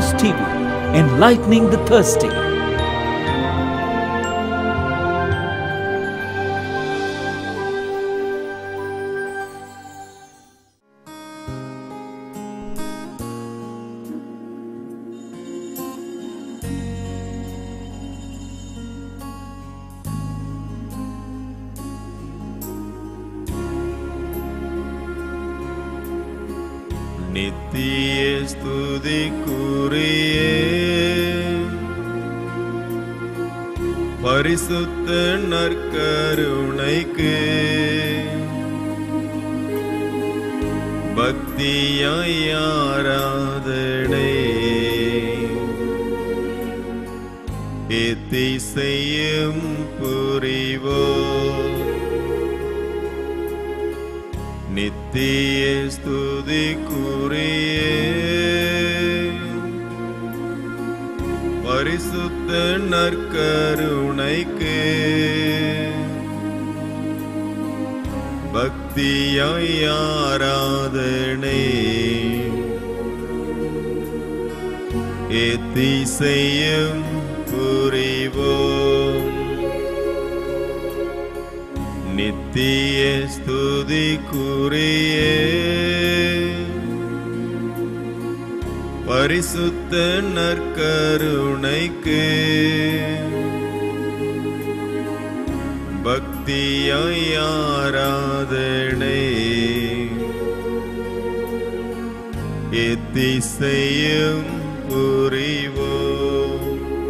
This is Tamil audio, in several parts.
News TV, enlightening the thirsty. நித்திய ஸ்துதிக்குரிய பரிசுத்த நற்கருணைக்கு பக்தியாய் ஆராதனை எத்திசையும் புரிவோம் நித்திய ஸ்துதிக்குரிய பரிசுத்த நற்கருணைக்கு பக்தியாய் ஆராதனை எத்திசையும் புரிவோம் நித்திய ஸ்துதிக்குரிய பரிசுத்த நற்கருணைக்கு பக்தியாய் ஆராதனை எத்திசையும் புரிவோம்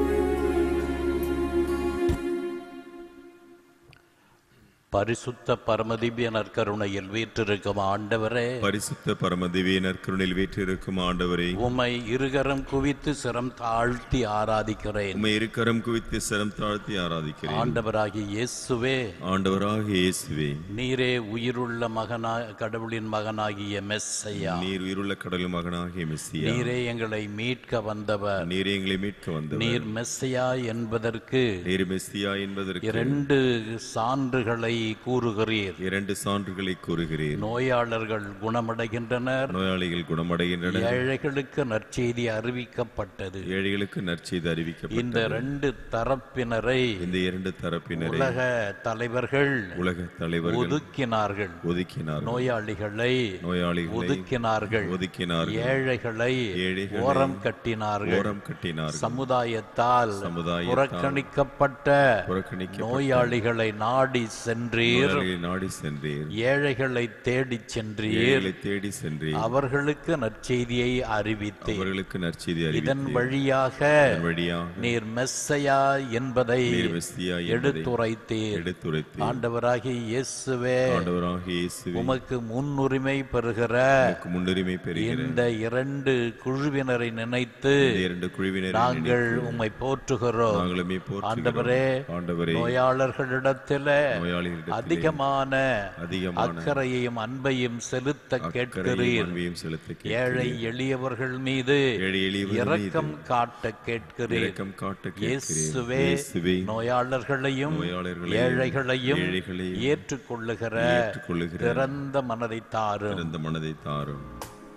பரிசுத்த பரமதிவ்ய நற்கருணையில் வீற்றிருக்கும் ஆண்டவரே பரிசுத்த பரமதிவியனர் கருணில் வீற்றிருக்கும் ஆண்டவரே உம்மை இருகரம் குவித்து சிரம் தாழ்த்தி ஆராதிக்கிறேன் உம்மை இருக்கரம் குவித்து சிரம் தாழ்த்தி ஆராதிக்கிறேன் ஆண்டவராகிய இயேசுவே ஆண்டவராக இயேசுவே நீரே உயிருள்ள மகனா கடவுளின் மகனாகிய மெஸ்ஸையா நீர் உயிருள்ள கடல் மகனாகிய மெஸ்ஸியா நீரே எங்களை மீட்க வந்தவர் நீர் எங்களை மீட்க வந்தவர் நீர் மெஸ்ஸையா என்பதற்கு நீர் மெஸ்ஸியா என்பதற்கு இரண்டு சான்றுகளை கூறுகிறீர் இரண்டு சான்றுகளை கூறுகிறீர் நோயாளர்கள் குணமடைகின்றனர் நோயாளிகள் குணமடைகின்றனர் ஏழைகளுக்கு நற்செய்தி அறிவிக்கப்பட்டது ஏழைகளுக்கு நற்செய்தி இந்த அறிவிக்கப்பட்டது ரெண்டு தரப்பினரை இந்த இரண்டு தரப்பினரை உலக தலைவர்கள் உலக தலைவர்கள் ஒதுக்கினார்கள் ஒதுக்கினார் நோயாளிகளை நோயாளிகளை ஒதுக்கினார்கள் ஒதுக்கினார்கள் ஏழைகளை ஏழைகளை ஓரம் கட்டினார்கள் ஓரம் கட்டினார்கள் சமுதாயத்தால் சமுதாயத்தால் புறக்கணிக்கப்பட்ட புறக்கணிக்க நோயாளிகளை நாடி சென்றீர் நோயாளிகளை நாடி சென்றீர் ஏழைகளை தேடிச் சென்றீர் ஏழைகளை தேடி சென்றீர் அவர்களுக்கு நற்செய்தியை அறிவித்தீர் அவர்களுக்கு நற்செய்தி இதன் அறிவித்தீர் வழியாக இதன் வழியாக நீர் மெஸ்ஸையா என்பதை நீர் மெஸ்ஸியா என்பதை எடுத்துரைத்தீர் எடுத்துரைத்தீர் ஆண்டவராகிய இயேசுவே ஆண்டவராக இயேசுவே உமக்கு முன்னுரிமை பெறுகிற உமக்கு முன்னுரிமை பெறுகிற இந்த இரண்டு குழுவினரை நினைத்து இந்த இரண்டு குழுவினர் நாங்கள் உம்மை போற்றுகிறோம் நாங்களுமே ஆண்டவரே போற்றுகிறோம் ஆண்டவரே நோயாளர்களிடத்தில நோயாளிகளிடத்திலே அதிகமான அதிகமான அக்கறையையும் அன்பையும் செலுத்த அக்கறையும் கேட்கிறீர் அன்பையும் செலுத்த கேட்கிறீர். ஏழை எளியவர்கள் மீது ஏழை எளியவர்கள் மீது இரக்கம் காட்ட கேட்கிறீர் இரக்கம் காட்ட கேட்கிறீர் இயேசுவே இயேசுவே நோயாளர்களையும் நோயாளர்களையும் ஏழைகளையும் ஏழைகளையும் ஏற்றுக்கொள்ளுகிற ஏற்றுக்கொள்ளுகிற திறந்த மனதை தாரும் திறந்த மனதை தாரும்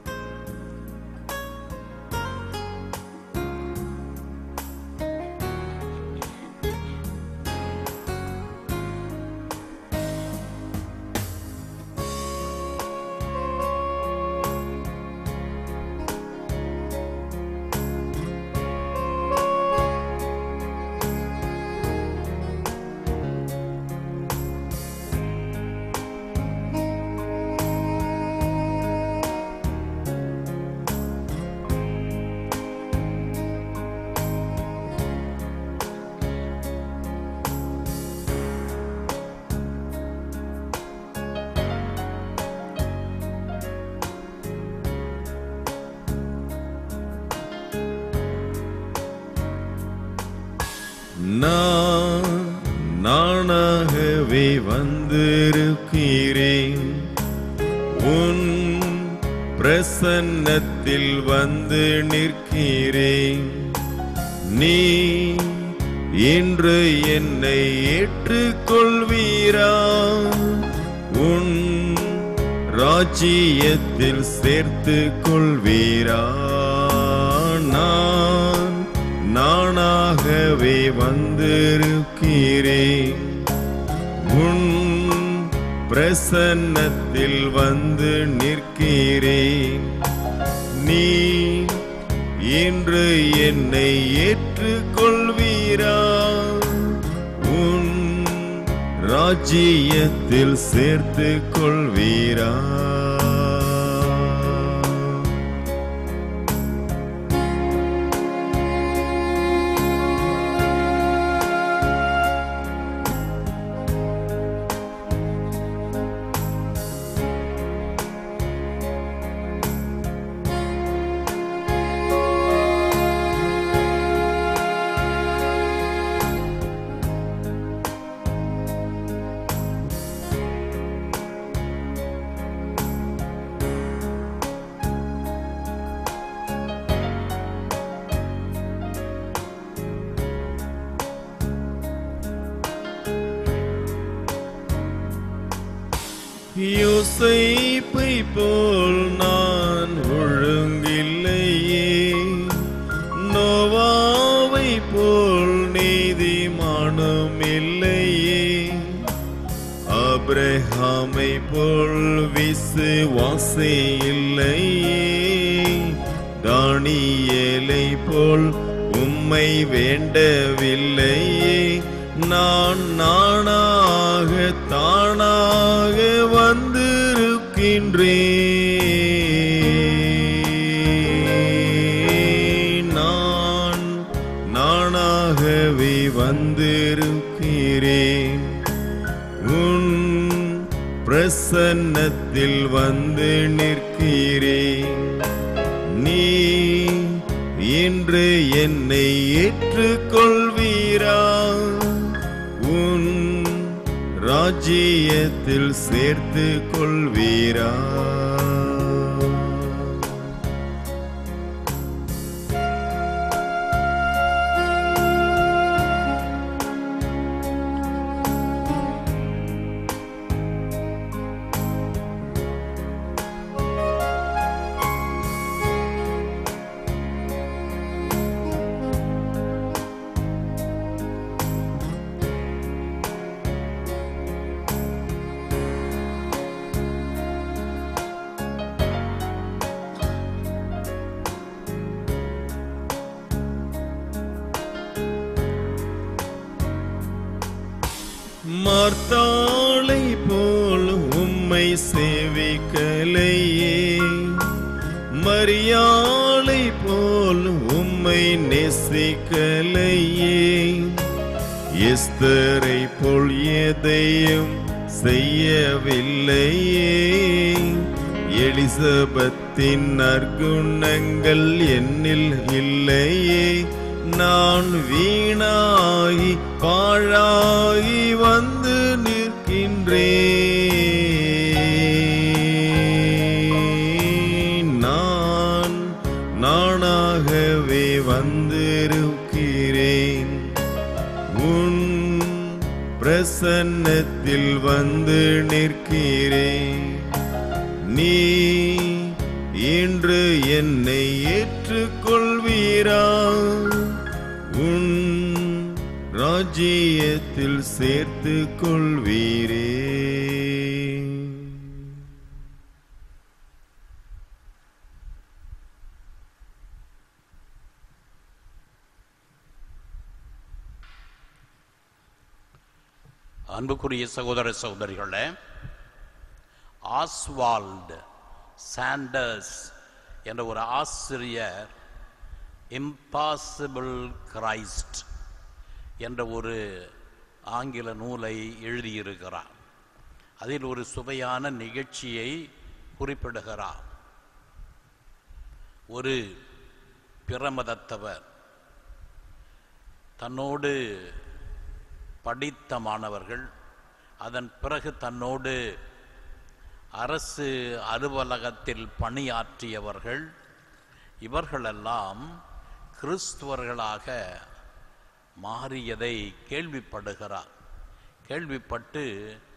நான் நானாகவே வந்திருக்கிறேன் உன் பிரசன்னத்தில் வந்து நிற்கிறேன் நீ இன்று என்னை ஏற்றுக்கொள்வீரா உன் ராஜ்யத்தில் சேர்த்து கொள்வீரா நான் நானாகவே வந்திருக்கிறேன் உன் பிரசன்னத்தில் வந்து நிற்கிறேன் நீ இன்று என்னை ஏற்றுக்கொள்வீரா உன் ராஜ்யத்தில் சேர்த்து கொள்வீரா யோசைப்பை போல் நான் ஒழுங்கில்லையே நோவாவை போல் நீதிமானும் இல்லையே அப்ரஹாமை போல் விசுவாசி இல்லையே தானியேலை போல் உம்மை வேண்டவில்லையே நான் நானாக தானாக வந்திருக்கின்றேன் நான் நானாகவே வந்திருக்கிறேன் உன் பிரசன்னத்தில் வந்து நிற்கிறேன் நீ இன்று என்னை ஏற்றுக்கொள்வீரா உன் ராஜ்யத்தில் சேர்த்து கொள்வீரா மார்த்தாளை போல் உம்மை சேவிக்கலையே மரியாளை போல் உம்மை நேசிக்கலையே எஸ்தரை போல் எதையும் செய்யவில்லையே எலிசபத்தின் நற்குணங்கள் என்னில் இல்லையே நான் வீணாகி பாழாகி வந்து நிற்கின்றேன் நான் நானாகவே வந்திருக்கிறேன் உன் பிரசன்னத்தில் வந்து நிற்கிறேன் நீ இன்று என்னை ஏற்றுக்கொள்வீரா உன் ராஜ்யத்தில் சேர்த்து கொள்வீரே அன்புக்குரிய சகோதர சகோதரிகளே ஆஸ்வால்டு சாண்டர்ஸ் என்ற ஒரு ஆசிரியர் இம்பாசிபிள் கிரைஸ்ட் என்ற ஒரு ஆங்கில நூலை எழுதியிருக்கிறார் அதில் ஒரு சுவையான நிகழ்ச்சியை குறிப்பிடுகிறார் ஒரு பிரமதத்தவர் தன்னோடு படித்த மாணவர்கள் அதன் பிறகு தன்னோடு அரசு அலுவலகத்தில் பணியாற்றியவர்கள் இவர்களெல்லாம் கிறிஸ்துவர்களாக மாறியதை கேள்விப்படுகிறார் கேள்விப்பட்டு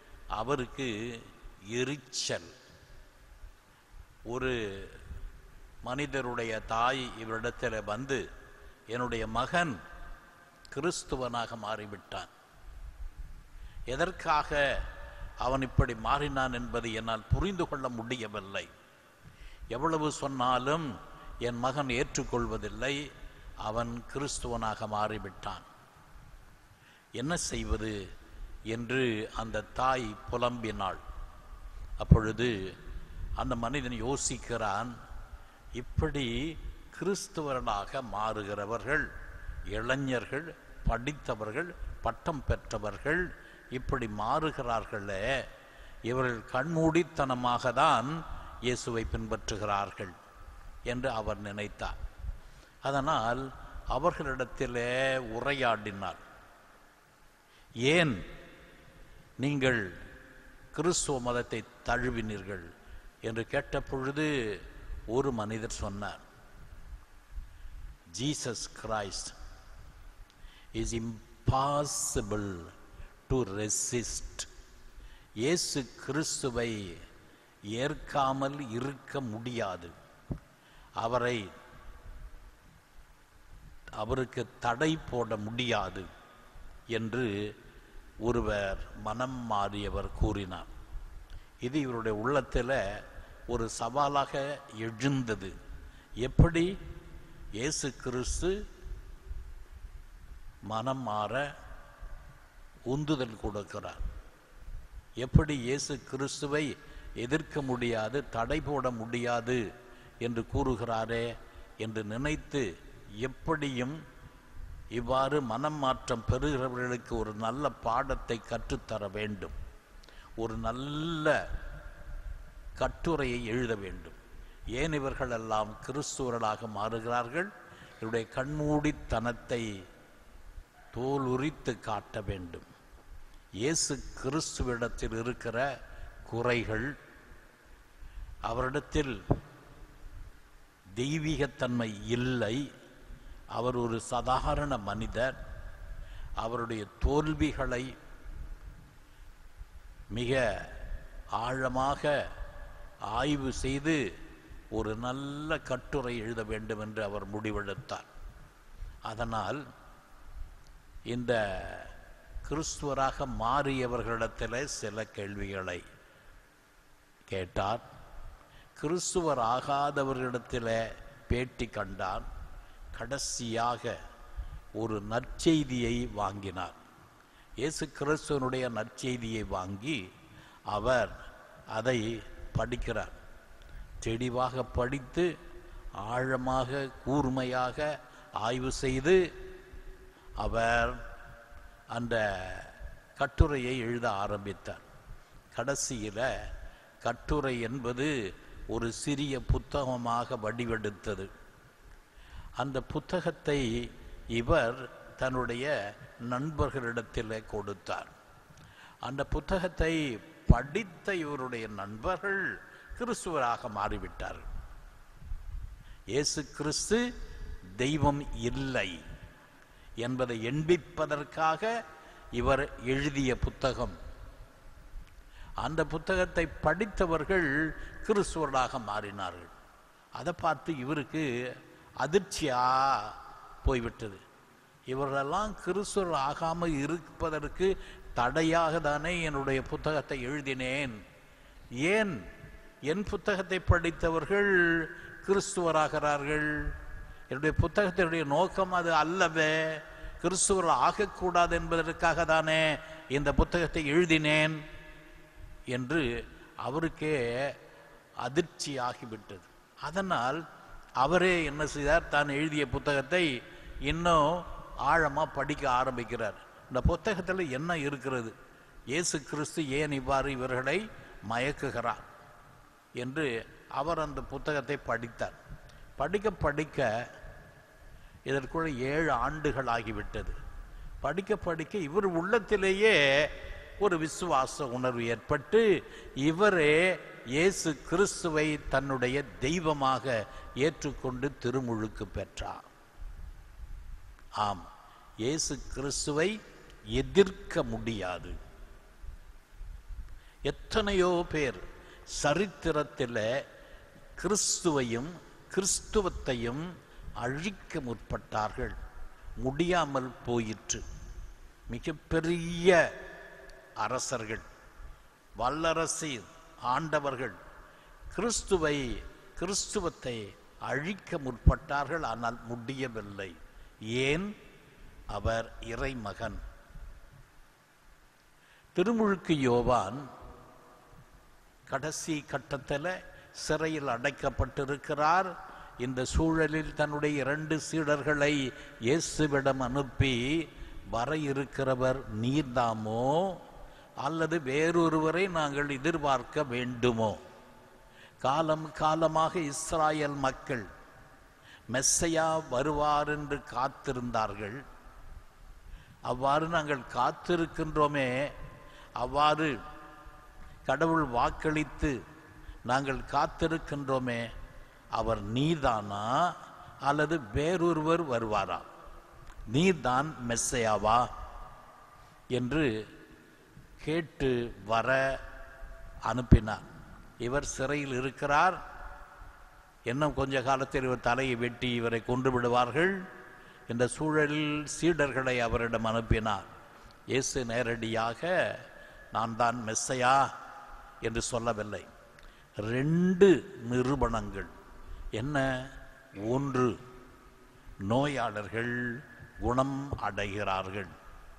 அவருக்கு எரிச்சல் ஒரு மனிதருடைய தாய் இவரிடத்தில் வந்து என்னுடைய மகன் கிறிஸ்துவனாக மாறிவிட்டான் எதற்காக அவன் இப்படி மாறினான் என்பதை என்னால் புரிந்து கொள்ள முடியவில்லை எவ்வளவு சொன்னாலும் என் மகன் ஏற்றுக்கொள்வதில்லை அவன் கிறிஸ்துவனாக மாறிவிட்டான் என்ன செய்வது என்று அந்த தாய் புலம்பினாள் அப்பொழுது அந்த மனிதன் யோசிக்கிறான் இப்படி கிறிஸ்துவர்களாக மாறுகிறவர்கள் இளைஞர்கள் படித்தவர்கள் பட்டம் பெற்றவர்கள் இப்படி மாறுகிறார்களே இவர்கள் கண்மூடித்தனமாக தான் இயேசுவை பின்பற்றுகிறார்கள் என்று அவர் நினைத்தார் அதனால் அவர்களிடத்திலே உரையாடினார் ஏன் நீங்கள் கிறிஸ்துவ மதத்தை தழுவினீர்கள் என்று கேட்ட பொழுது ஒரு மனிதர் சொன்னார் Jesus Christ is impossible to resist இயேசு கிறிஸ்துவை ஏற்காமல் இருக்க முடியாது அவரை அவருக்கு தடை போட முடியாது என்று ஒருவர் மனம் மாறியவர் கூறினார் இது இவருடைய உள்ளத்தில் ஒரு சவாலாக எழுந்தது எப்படி இயேசு கிறிஸ்து மனம் மாற உந்துதல் கொடுக்கிறார் எப்படி இயேசு கிறிஸ்துவை எதிர்க்க முடியாது தடை போட முடியாது என்று கூறுகிறாரே என்று நினைத்து எப்படியும் இவ்வாறு மனம் மாற்றம் பெறுகிறவர்களுக்கு ஒரு நல்ல பாடத்தை கற்றுத்தர வேண்டும் ஒரு நல்ல கட்டுரையை எழுத வேண்டும் ஏன் இவர்கள் எல்லாம் கிறிஸ்துவர்களாக மாறுகிறார்கள் இவருடைய கண்மூடித்தனத்தை தோல் உரித்து காட்ட வேண்டும் இயேசு கிறிஸ்துவிடத்தில் இருக்கிற குறைகள் அவரிடத்தில் தெய்வீகத்தன்மை இல்லை அவர் ஒரு சாதாரண மனிதர் அவருடைய தோல்விகளை மிக ஆழமாக ஆய்வு செய்து ஒரு நல்ல கட்டுரை எழுத வேண்டும் என்று அவர் முடிவெடுத்தார் அதனால் இந்த கிறிஸ்துவராக மாறியவர்களிடத்தில் சில கேள்விகளை கேட்டார் கிறிஸ்துவர் ஆகாதவர்களிடத்தில் பேட்டி கண்டான் கடைசியாக ஒரு நற்செய்தியை வாங்கினார் இயேசு கிறிஸ்துவனுடைய நற்செய்தியை வாங்கி அவர் அதை படிக்கிறார் தெளிவாக படித்து ஆழமாக கூர்மையாக ஆய்வு செய்து அவர் அந்த கட்டுரையை எழுத ஆரம்பித்தார் கடைசியில் கட்டுரை என்பது ஒரு சிறிய புத்தகமாக வடிவெடுத்தது அந்த புத்தகத்தை இவர் தன்னுடைய நண்பர்களிடத்தில் கொடுத்தார் அந்த புத்தகத்தை படித்த இவருடைய நண்பர்கள் கிறிஸ்துவராக மாறிவிட்டார்கள் இயேசு கிறிஸ்து தெய்வம் இல்லை என்பதை எண்பிப்பதற்காக இவர் எழுதிய புத்தகம் அந்த புத்தகத்தை படித்தவர்கள் கிறிஸ்துவர்களாக மாறினார்கள் அதை பார்த்து இவருக்கு அதிர்ச்சியா போய்விட்டது இவர்களெல்லாம் கிறிஸ்துவர் ஆகாமல் இருப்பதற்கு தடையாக தானே என்னுடைய புத்தகத்தை எழுதினேன் ஏன் என் புத்தகத்தை படித்தவர்கள் கிறிஸ்துவராகிறார்கள் என்னுடைய புத்தகத்தினுடைய நோக்கம் அது அல்லவே கிறிஸ்துவர் ஆகக்கூடாது என்பதற்காக தானே இந்த புத்தகத்தை எழுதினேன் என்று அவருக்கே அதிர்ச்சி ஆகிவிட்டது அதனால் அவரே என்ன செய்தார் தான் எழுதிய புத்தகத்தை இன்னும் ஆழமாக படிக்க ஆரம்பிக்கிறார் இந்த புத்தகத்தில் என்ன இருக்கிறது இயேசு கிறிஸ்து ஏன் இவ்வாறு இவர்களை மயக்குகிறார் என்று அவர் அந்த புத்தகத்தை படித்தார் படிக்க படிக்க இதற்குள்ள ஏழு ஆண்டுகள் ஆகிவிட்டது படிக்க படிக்க இவர் உள்ளத்திலேயே ஒரு விசுவாச உணர்வு ஏற்பட்டு இவரே இயேசு கிறிஸ்துவை தன்னுடைய தெய்வமாக ஏற்றுக்கொண்டு திருமுழுக்கு பெற்றார் ஆம் இயேசு கிறிஸ்துவை எதிர்க்க முடியாது எத்தனையோ பேர் சரித்திரத்தில் கிறிஸ்துவையும் கிறிஸ்துவத்தையும் அழிக்க முற்பட்டார்கள் முடியாமல் போயிற்று மிகப்பெரிய அரசர்கள் வல்லரசு ஆண்டவர்கள் கிறிஸ்துவை கிறிஸ்துவத்தை அழிக்க முற்பட்டார்கள் ஆனால் முடியவில்லை ஏன் அவர் இறைமகன் திருமுழுக்கு யோவான் கடைசி கட்டத்தில் சிறையில் அடைக்கப்பட்டிருக்கிறார் இந்த சூழலில் தன்னுடைய இரண்டு சீடர்களை இயேசுவிடம் அனுப்பி வர இருக்கிறவர் நீர்தாமோ அல்லது வேறொருவரை நாங்கள் எதிர்பார்க்க வேண்டுமோ காலம் காலமாக இஸ்ராயல் மக்கள் மெஸ்ஸையா வருவார் என்று காத்திருந்தார்கள் அவ்வாறு நாங்கள் காத்திருக்கின்றோமே அவ்வாறு கடவுள் வாக்களித்து நாங்கள் காத்திருக்கின்றோமே அவர் நீதானா அல்லது வேறொருவர் வருவாரா நீர்தான் மெஸ்ஸையாவா என்று கேட்டு வர அனுப்பினார் இவர் சிறையில் இருக்கிறார் இன்னும் கொஞ்ச காலத்தில் இவர் தலையை வெட்டி இவரை கொன்று விடுவார்கள் இந்த சூழலில் சீடர்களை அவரிடம் அனுப்பினார் இயேசு நேரடியாக நான் தான் மெஸ்ஸையா என்று சொல்லவில்லை ரெண்டு நிரூபணங்கள் என்ன ஒன்று நோயாளர்கள் குணம் அடைகிறார்கள்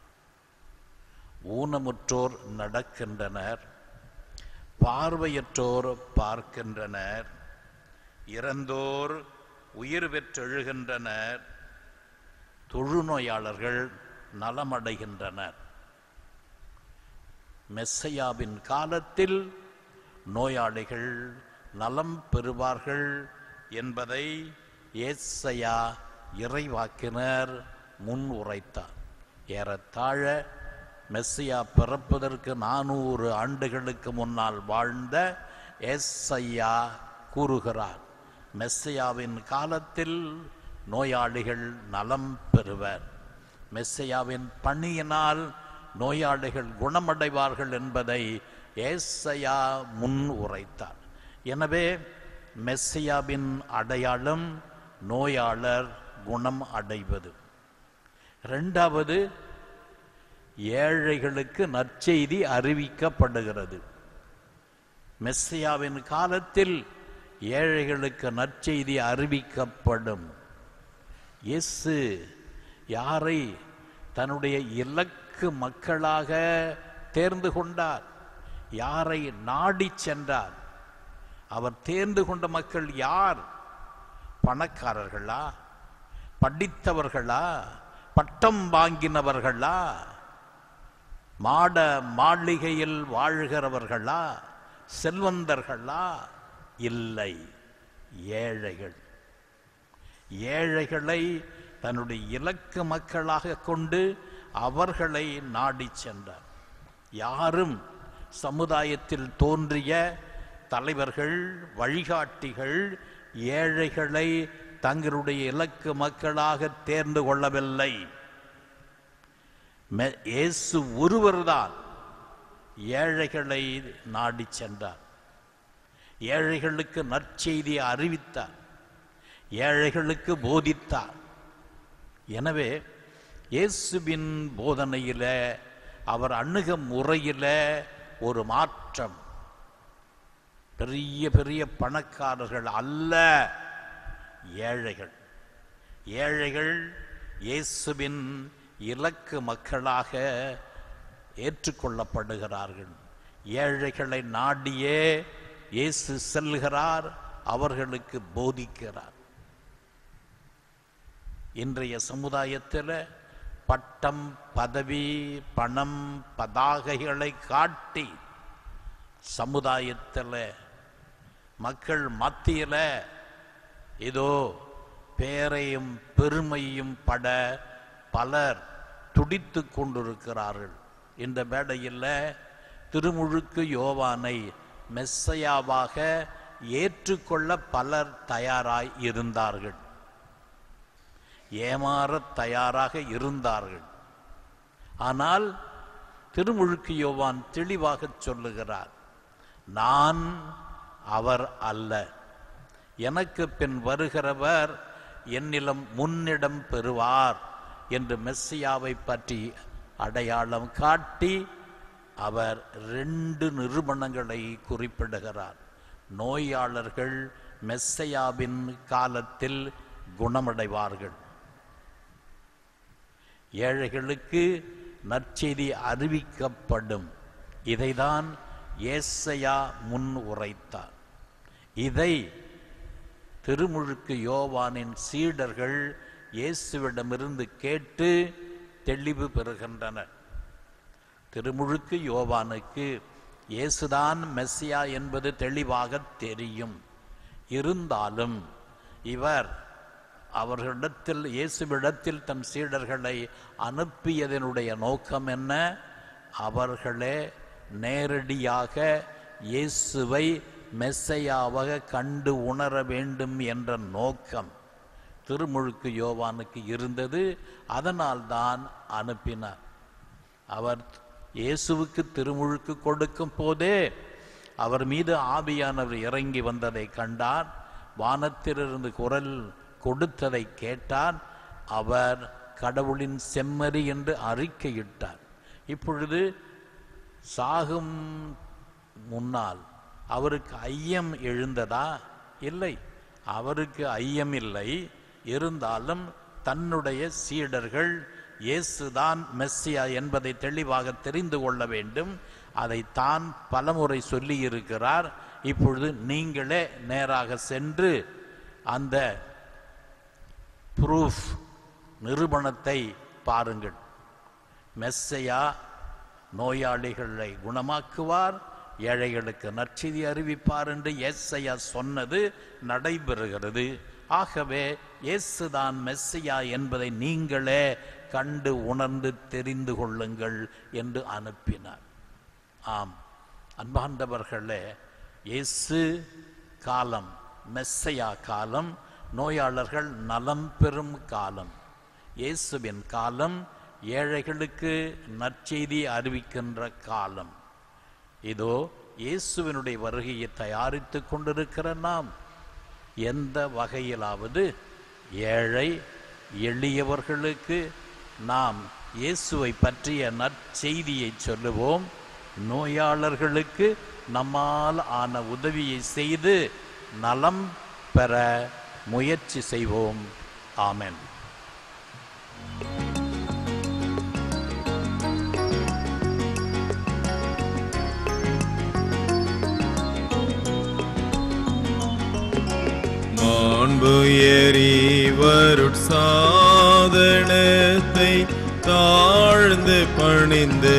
ஊனமுற்றோர் நடக்கின்றனர் பார்வையற்றோர் பார்க்கின்றனர் இறந்தோர் உயிர் பெற்றெழுகின்றனர் தொழுநோயாளர்கள் நலமடைகின்றனர் மெஸ்ஸையாவின் காலத்தில் நோயாளிகள் நலம் பெறுவார்கள் என்பதை ஏசையா இறைவாக்கினர் முன் உரைத்தார் ஏறத்தாழ மெஸ்ஸியா பிறப்பதற்கு நானூறு ஆண்டுகளுக்கு முன்னால் வாழ்ந்த எஸ்ஐயா கூறுகிறார் மெஸ்ஸியாவின் காலத்தில் நோயாளிகள் நலம் பெறுவர் மெஸ்ஸையாவின் பணியினால் நோயாளிகள் குணமடைவார்கள் என்பதை ஏசையா முன் உரைத்தார் எனவே மெஸ்ஸியாவின் அடையாளம் நோயாளர் குணம் அடைவது இரண்டாவது ஏழைகளுக்கு நற்செய்தி அறிவிக்கப்படுகிறது மெஸ்ஸியாவின் காலத்தில் ஏழைகளுக்கு நற்செய்தி அறிவிக்கப்படும் இயேசு யாரை தன்னுடைய இலக்கு மக்களாக தேர்ந்து கொண்டார் யாரை நாடி சென்றார் அவர் தேர்ந்து கொண்ட மக்கள் யார் பணக்காரர்களா படித்தவர்களா பட்டம் வாங்கினவர்களா மாட மாளிகையில் வாழ்கிறவர்களா செல்வந்தர்களா இல்லை ஏழைகள் ஏழைகளை தன்னுடைய இலக்கு மக்களாக கொண்டு அவர்களை நாடி சென்றார் யாரும் சமுதாயத்தில் தோன்றிய தலைவர்கள் வழிகாட்டிகள் ஏழைகளை தங்களுடைய இலக்கு மக்களாக தேர்ந்து கொள்ளவில்லை மெ- இயேசு ஒருவர்தான் ஏழைகளை நாடி சென்றார் ஏழைகளுக்கு நற்செய்தியை அறிவித்தார் ஏழைகளுக்கு போதித்தார் எனவே இயேசுவின் போதனையில அவர் அணுக முறையில ஒரு மாற்றம் பெரிய பெரிய பணக்காரர்கள் அல்ல ஏழைகள் ஏழைகள் இயேசுவின் இலக்கு மக்களாக ஏற்றுக்கொள்ளப்படுகிறார்கள் ஏழைகளை நாடியே இயேசு செல்கிறார் அவர்களுக்கு போதிக்கிறார் இன்றைய சமுதாயத்தில் பட்டம் பதவி பணம் பதாகைகளை காட்டி சமுதாயத்தில் மக்கள் மத்தியில் இதோ பேரையும் பெருமையும் பட பலர் துடித்து கொண்டிருக்கிறார்கள் இந்த மேடையில் திருமுழுக்கு யோவானை மெஸ்ஸையாவாக ஏற்றுக்கொள்ள பலர் தயாராய் இருந்தார்கள் ஏமாறத் தயாராக இருந்தார்கள் ஆனால் திருமுழுக்கு யோவான் தெளிவாக சொல்லுகிறார் நான் அவர் அல்ல எனக்கு பின் வருகிறவர் என்னிலும் முன்னிடம் பெறுவார் என்று மெஸ்ஸியாவை பற்றி அடையாளம் காட்டி அவர் ரெண்டு நிறுவனங்களை குறிப்பிடுகிறார் நோயாளர்கள் மெஸ்ஸையாவின் காலத்தில் குணமடைவார்கள் ஏழைகளுக்கு நற்செய்தி அறிவிக்கப்படும் இதைதான் ஏசையா முன் உரைத்தார் இதை திருமுழுக்கு யோவானின் சீடர்கள் இயேசுவிடமிருந்து கேட்டு தெளிவு பெறுகின்றனர் திருமுழுக்கு யோவானுக்கு இயேசுதான் மெஸ்ஸியா என்பது தெளிவாக தெரியும் இருந்தாலும் இவர் அவர்களிடத்தில் இயேசுவிடத்தில் தன் சீடர்களை அனுப்பியதனுடைய நோக்கம் என்ன அவர்களே நேரடியாக இயேசுவை மெஸ்ஸையாவாக கண்டு உணர வேண்டும் என்ற நோக்கம் திருமுழுக்கு யோவானுக்கு இருந்தது அதனால்தான் அனுப்பினார் அவர் இயேசுவுக்கு திருமுழுக்கு கொடுக்கும் போதே அவர் மீது ஆவியானவர் இறங்கி வந்ததை கண்டார் வானத்திலிருந்து குரல் கொடுத்ததை கேட்டார் அவர் கடவுளின் செம்மறி என்று அறிக்கையிட்டார் இப்பொழுது சாகும் முன்னால் அவருக்கு ஐயம் எழுந்ததா இல்லை அவருக்கு ஐயம் இல்லை இருந்தாலும் தன்னுடைய சீடர்கள் இயேசுதான் மெஸ்ஸியா என்பதை தெளிவாக தெரிந்து கொள்ள வேண்டும் அதை தான் பலமுறை சொல்லி இருக்கிறார் இப்பொழுது நீங்களே நேராக சென்று அந்த ப்ரூஃப் நிரூபணத்தை பாருங்கள் மெஸ்ஸையா நோயாளிகளை குணமாக்குவார் ஏழைகளுக்கு நற்செய்தி அறிவிப்பார் என்று ஏசையா சொன்னது நடைபெறுகிறது ஆகவே இயேசுதான் மெஸ்ஸியா என்பதை நீங்களே கண்டு உணர்ந்து தெரிந்து கொள்ளுங்கள் என்று அனுப்பினார் ஆம் அன்பாண்டவர்களே இயேசு காலம் மெஸ்ஸையா காலம் நோயாளர்கள் நலம் பெறும் காலம் இயேசுவின் காலம் ஏழைகளுக்கு நற்செய்தி அறிவிக்கின்ற காலம் இதோ இயேசுவினுடைய வருகையை தயாரித்துக் கொண்டிருக்கிற நாம் எந்த வகையிலாவது ஏழை எளியவர்களுக்கு நாம் இயேசுவை பற்றிய நற்செய்தியை சொல்லுவோம் நோயாளர்களுக்கு நம்மால் ஆன உதவியை செய்து நலம் பெற முயற்சி செய்வோம் ஆமென் மாண்பு எறிவருட் சாதனத்தை தாழ்ந்து பணிந்து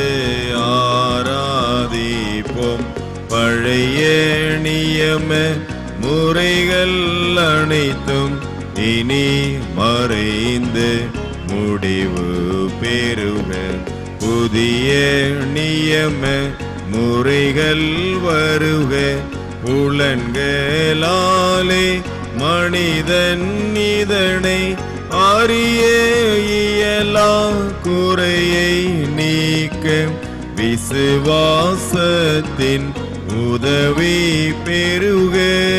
ஆராதிப்போம் பழைய நியம முறைகள் அனைத்தும் இனி மறைந்து முடிவு பெறுக புதிய நியம முறைகள் வருக புலன்களாலே மனிதன் இதனை அறிய இயலா குறையை நீக்க விசுவாசத்தின் உதவி பெறுக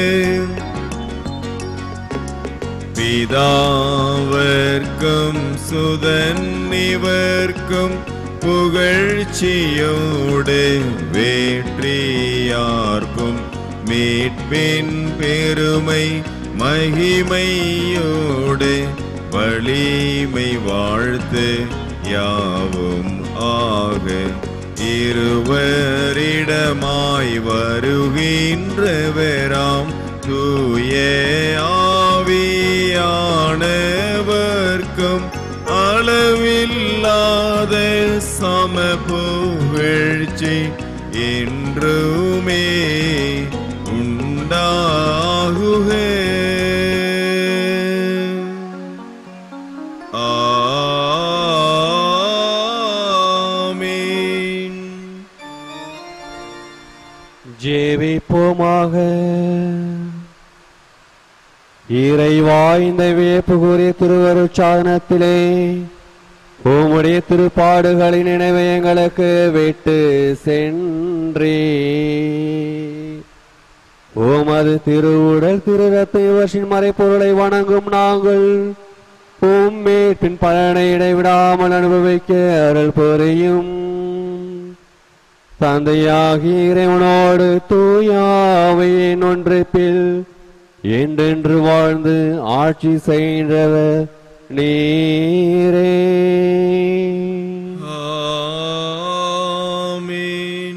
பிதாவர்க்கும் சுதன் இவர்க்கும் புகழ்ச்சியோடு வேற்றியார்க்கும் மீட்பின் பெருமை மகிமையோடு வலிமை வாழ்த்து யாவும் ஆக இருவரிடமாய் வருகின்றவராம் தூய ஆவியானவர்க்கும் அளவில்லாத சம புகழ்ச்சி என்றுமே உண்டாகுக ஆமீன் ஜேவிப்போமாக இறைவாய்ந்த வியப்புக்குரிய திருவருட்சாதனத்திலே உம்முடைய திருப்பாடுகளின் நினைவை எங்களுக்கு விட்டு சென்றே உமது திருவுடல் திரு ரத்த இவற்றின் மறைப்பொருளை வணங்கும் நாங்கள் உம்மேட்டின் பலனை இடைவிடாமல் அனுபவிக்க அருள் புரியும் தந்தையாகிய இறைவனோடு தூயாவையின் ஒன்றிப்பில் என்றென்று வாழ்ந்து ஆட்சி செய்கின்றவர் நீரே ஆமீன்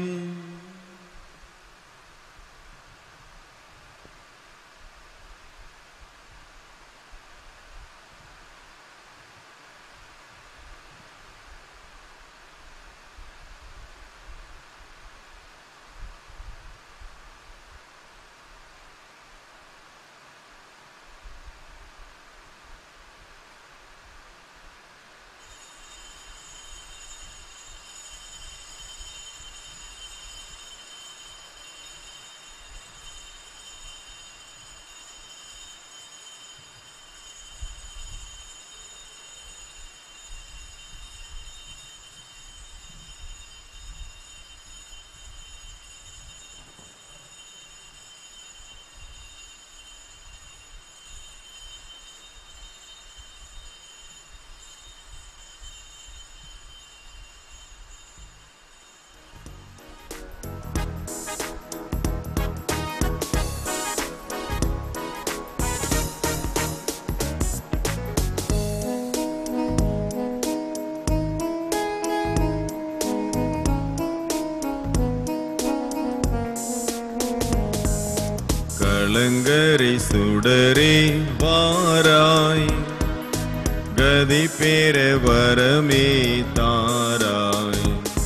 கலங்கரை சுடரே வாராய் கதி பேர வரமே தாராய்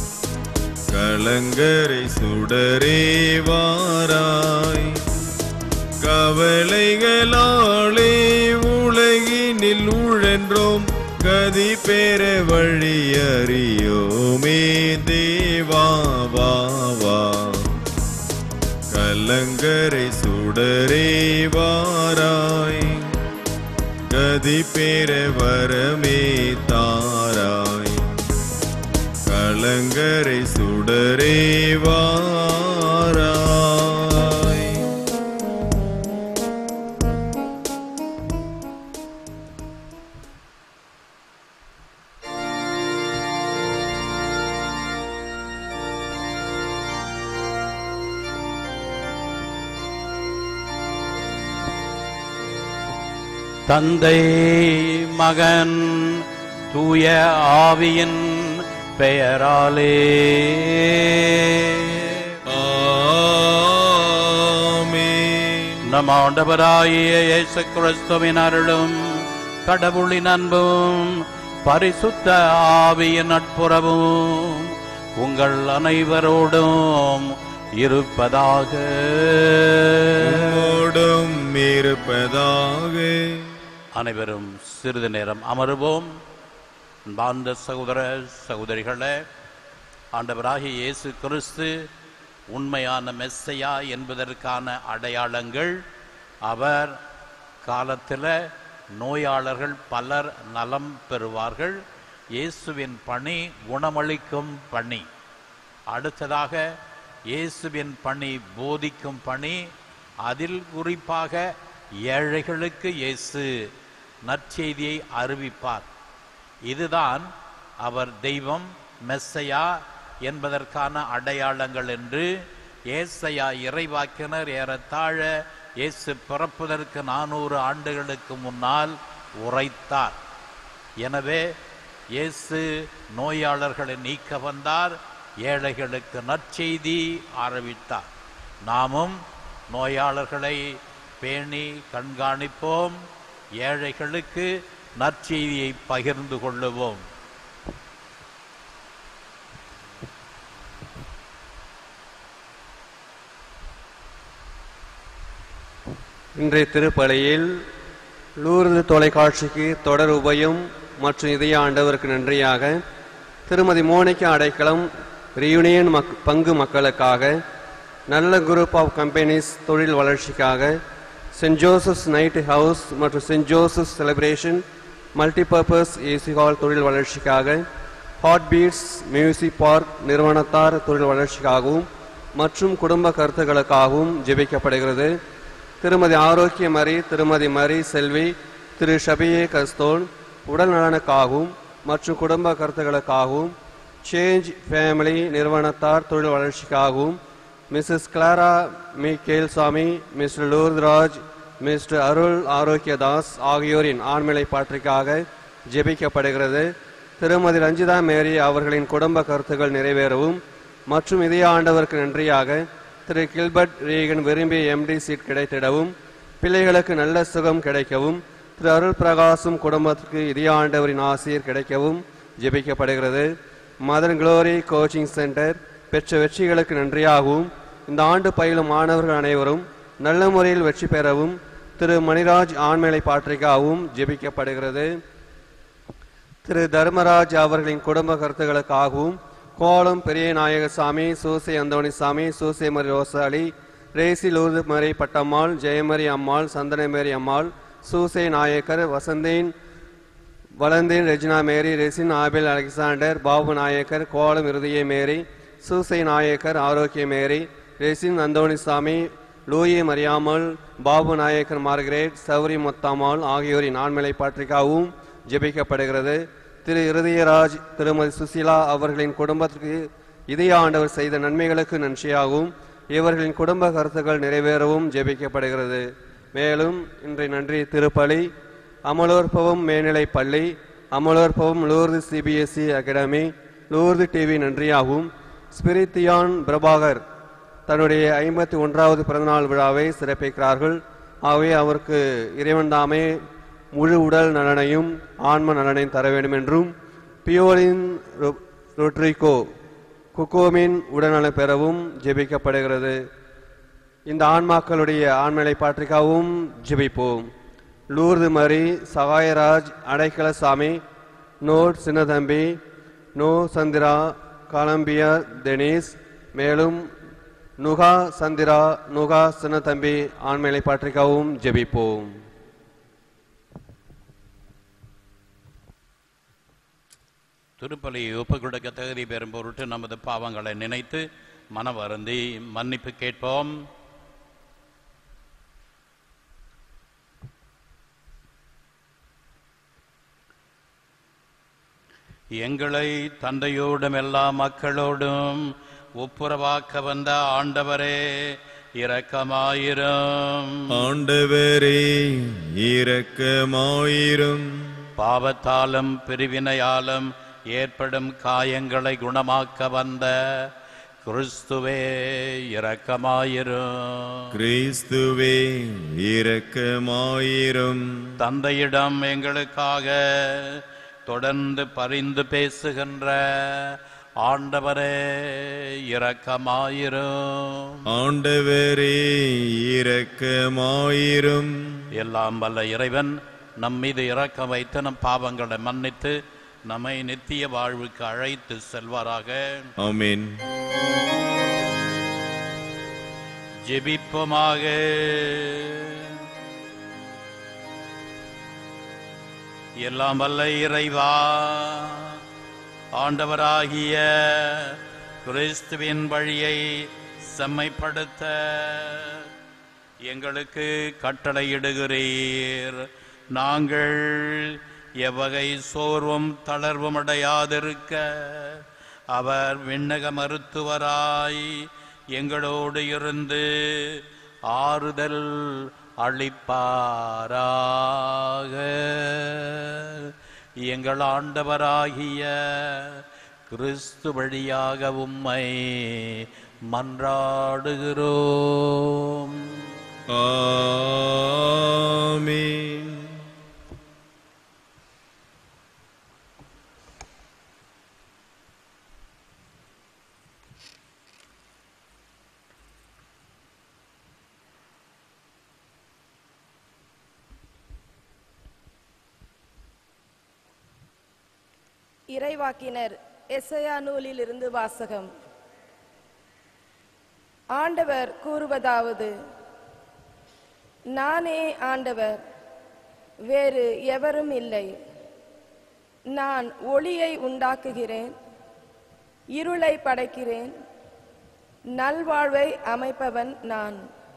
கலங்கரை சுடரே வாராய் கவலைகளாலே உலகினில் உழன்றோம் கதி பெற வழி அறியோமே தேவா வா வா கலங்கரை சுடரே வாராய் கதி பெற வரமே தாராய் கலங்கரை சுடரே வாராய் தந்தை மகன் தூய ஆவியின் பெயராலே ஆமென். நம் ஆண்டவராகிய இயேசு கிறிஸ்துவின் அருளும் கடவுளின் அன்பும் பரிசுத்த ஆவியின் நட்புறவும் உங்கள் அனைவரோடும் இருப்பதாக உம்மோடும் இருப்பதாக அனைவரும் சிறிது நேரம் அமருவோம் அன்பார்ந்த சகோதர சகோதரிகளே ஆண்டவராகிய இயேசு கிறிஸ்து உண்மையான மெஸ்ஸையா என்பதற்கான அடையாளங்கள் அவர் காலத்தில் நோயாளர்கள் பலர் நலம் பெறுவார்கள் இயேசுவின் பணி குணமளிக்கும் பணி அடுத்ததாக இயேசுவின் பணி போதிக்கும் பணி அதில் குறிப்பாக ஏழைகளுக்கு இயேசு நற்செய்தியை அறிவிப்பார் இதுதான் அவர் தெய்வம் மெஸ்ஸையா என்பதற்கான அடையாளங்கள் என்று ஏசையா இறைவாக்கினர் ஏறத்தாழ இயேசு பிறப்பதற்கு நானூறு ஆண்டுகளுக்கு முன்னால் உரைத்தார் எனவே இயேசு நோயாளர்களை நீக்க வந்தார் ஏழைகளுக்கு நற்செய்தி ஆரம்பித்தார் நாமும் நோயாளர்களை பேணி கண்காணிப்போம் ஏழைகளுக்கு நற்செய்தியை பகிர்ந்து கொள்ளுவோம் இன்றைய திருப்பலியில் லூர்து தொலைக்காட்சிக்கு தொடர் உபயம் மற்றும் இதய ஆண்டவருக்கு நன்றியாக திருமதி மோனிகா அடைக்கலம் ரியூனியன் மக் பங்கு மக்களுக்காக நல்ல குரூப் ஆஃப் கம்பெனிஸ் தொழில் வளர்ச்சிக்காக சென்ட் ஜோசப்ஸ் நைட் ஹவுஸ் மற்றும் saint Joseph's celebration multipurpose AC hall தொழில் வளர்ச்சிக்காக ஹாட் பீட்ஸ் மியூசிக் பார்க் நிறுவனத்தார் தொழில் வளர்ச்சிக்காகவும் மற்றும் குடும்ப கருத்துக்களுக்காகவும் ஜெபிக்கப்படுகிறது திருமதி ஆரோக்கிய மரி திருமதி மரி செல்வி திரு ஷபியே கஸ்தோன் உடல் நலனுக்காகவும் மற்றும் குடும்ப கருத்துக்களுக்காகவும் சேஞ்ச் ஃபேமிலி நிறுவனத்தார் தொழில் வளர்ச்சிக்காகவும் Mrs Clara Michaelsamy Mr Lourdraj Mr Arul Arokiyadas ஆகியோரின் ஆண்மலை பாற்றிக்காக ஜெபிக்கப்படுகிறது திருமதி ரஞ்சிதா மேரி அவர்களின் குடும்ப கருத்துக்கள் நிறைவேறவும் மற்றும் இதய ஆண்டவருக்கு நன்றியாக திரு கில்பர்ட் ரீகன் விரும்பிய எம்டி சீட் கிடைத்திடவும் பிள்ளைகளுக்கு நல்ல சுகம் கிடைக்கவும் திரு அருள் பிரகாசும் குடும்பத்திற்கு இதய ஆண்டவரின் ஆசிரியர் கிடைக்கவும் ஜெபிக்கப்படுகிறது மதர் குளோரி கோச்சிங் சென்டர் பெற்ற வெற்றிகளுக்கு நன்றியாகவும் இந்த ஆண்டு பயிலும் மாணவர்கள் அனைவரும் நல்ல முறையில் வெற்றி பெறவும் திரு மணிராஜ் ஆண்மேலை பாற்றிக்காகவும் ஜெபிக்கப்படுகிறது திரு தர்மராஜ் அவர்களின் குடும்ப கருத்துக்களுக்காகவும் கோலம் பெரிய நாயகசாமி சூசை அந்தோணிசாமி சூசை மரி ரோசாலி ரேசி லூர்து மரி பட்டம்மாள் ஜெயமரி அம்மாள் சந்தனமேரி அம்மாள் சூசை நாயக்கர் வசந்தேன் வளந்தேன் ரெஜினா மேரி ரெசின் ஆபேல் அலெக்சாண்டர் பாபு நாயக்கர் கோலம் இருதய மேரி சூசை நாயக்கர் ஆரோக்கிய மேரி ரெசின் அந்தோணிசாமி லூயி மரியாமல் பாபு நாயக்கர் மார்கரேட் சௌரி முத்தாமால் ஆகியோரின் ஆண்மலை பாற்றிக்காகவும் ஜெபிக்கப்படுகிறது திரு இருதயராஜ் திருமதி சுசீலா அவர்களின் குடும்பத்திற்கு இதய ஆண்டவர் செய்த நன்மைகளுக்கு நன்றியாகவும் இவர்களின் குடும்ப கருத்துக்கள் நிறைவேறவும் ஜெபிக்கப்படுகிறது மேலும் இன்றைய நன்றி திருப்பலி அமலோற்பவம் மேல்நிலைப் பள்ளி Amalorpavam Lourdu CBSE academy Lourdu TV நன்றியாகவும் ஸ்பிரித்தியான் பிரபாகர் தன்னுடைய ஐம்பத்தி ஒன்றாவது பிறந்தநாள் விழாவை சிறப்பிக்கிறார்கள் ஆகவே அவருக்கு இறைவன் தாமே முழு உடல் நலனையும் ஆன்ம நலனையும் தர வேண்டும் என்றும் பியோலின் ரொ- ரொட்ரிகோ குக்கோமின் உடல்நலம் பெறவும் ஜெபிக்கப்படுகிறது இந்த ஆன்மாக்களுடைய ஆண்மலை பாற்றிக்காகவும் ஜெபிப்போம் லூர்து மரி சகாயராஜ் அடைக்கலசாமி நோட் சின்னதம்பி நோ சந்திரா காலம்பியா டெனிஸ் மேலும் நுகா சந்திரா நுகா சின்னதம்பி ஆண்மலை பாற்றிக்காகவும் ஜெபிப்போம் திருப்பலியை ஒப்புக் கொடுக்க தகுதி பெறும் பொருட்டு நமது பாவங்களை நினைத்து மன வருந்தி மன்னிப்பு கேட்போம் எங்களை தந்தையோடும் எல்லா மக்களோடும் ஒப்புரவாக்க வந்த ஆண்டவரே இரக்கமாயிரும் ஆண்டவரே இரக்கமாயிரும் பாவத்தாலும் பிரிவினையாலும் ஏற்படும் காயங்களை குணமாக்க வந்த கிறிஸ்துவே இரக்கமாயிரும் கிறிஸ்துவே இரக்கமாயிரும் தந்தையிடம் எங்களுக்காக தொடர்ந்து பரிந்து பேசுகின்ற ஆண்டவரே இரக்கமாயிரும் ஆண்டவரே இரக்கமாயிரும் எல்லாம் வல்ல இறைவன் நம் மீது இரக்கம் வைத்து நம் பாவங்களை மன்னித்து நம்மை நித்திய வாழ்வுக்கு அழைத்து செல்வாராக ஆமென் ஜெபிப்போமாக எல்லாம் வல்ல இறைவா ஆண்டவராகிய கிறிஸ்துவின் வழியை செம்மைப்படுத்த எங்களுக்கு கட்டளையிடுகிறீர் நாங்கள் எவ்வகை சோர்வும் தளர்வும் அடையாதிருக்க அவர் விண்ணக மருத்துவராய் எங்களோடு இருந்து ஆறுதல் அளிப்பாராக எங்கள் ஆண்டவராகிய கிறிஸ்து வழியாக உம்மை மன்றாடுகிறோம் ஆமென் இறைவாக்கினர் எஸ்ஐயா நூலிலிருந்து வாசகம் ஆண்டவர் கூறுவதாவது நானே ஆண்டவர் வேறு எவரும் இல்லை நான் ஒளியை உண்டாக்குகிறேன் இருளை படைக்கிறேன் நல்வாழ்வை அமைப்பவன் நான்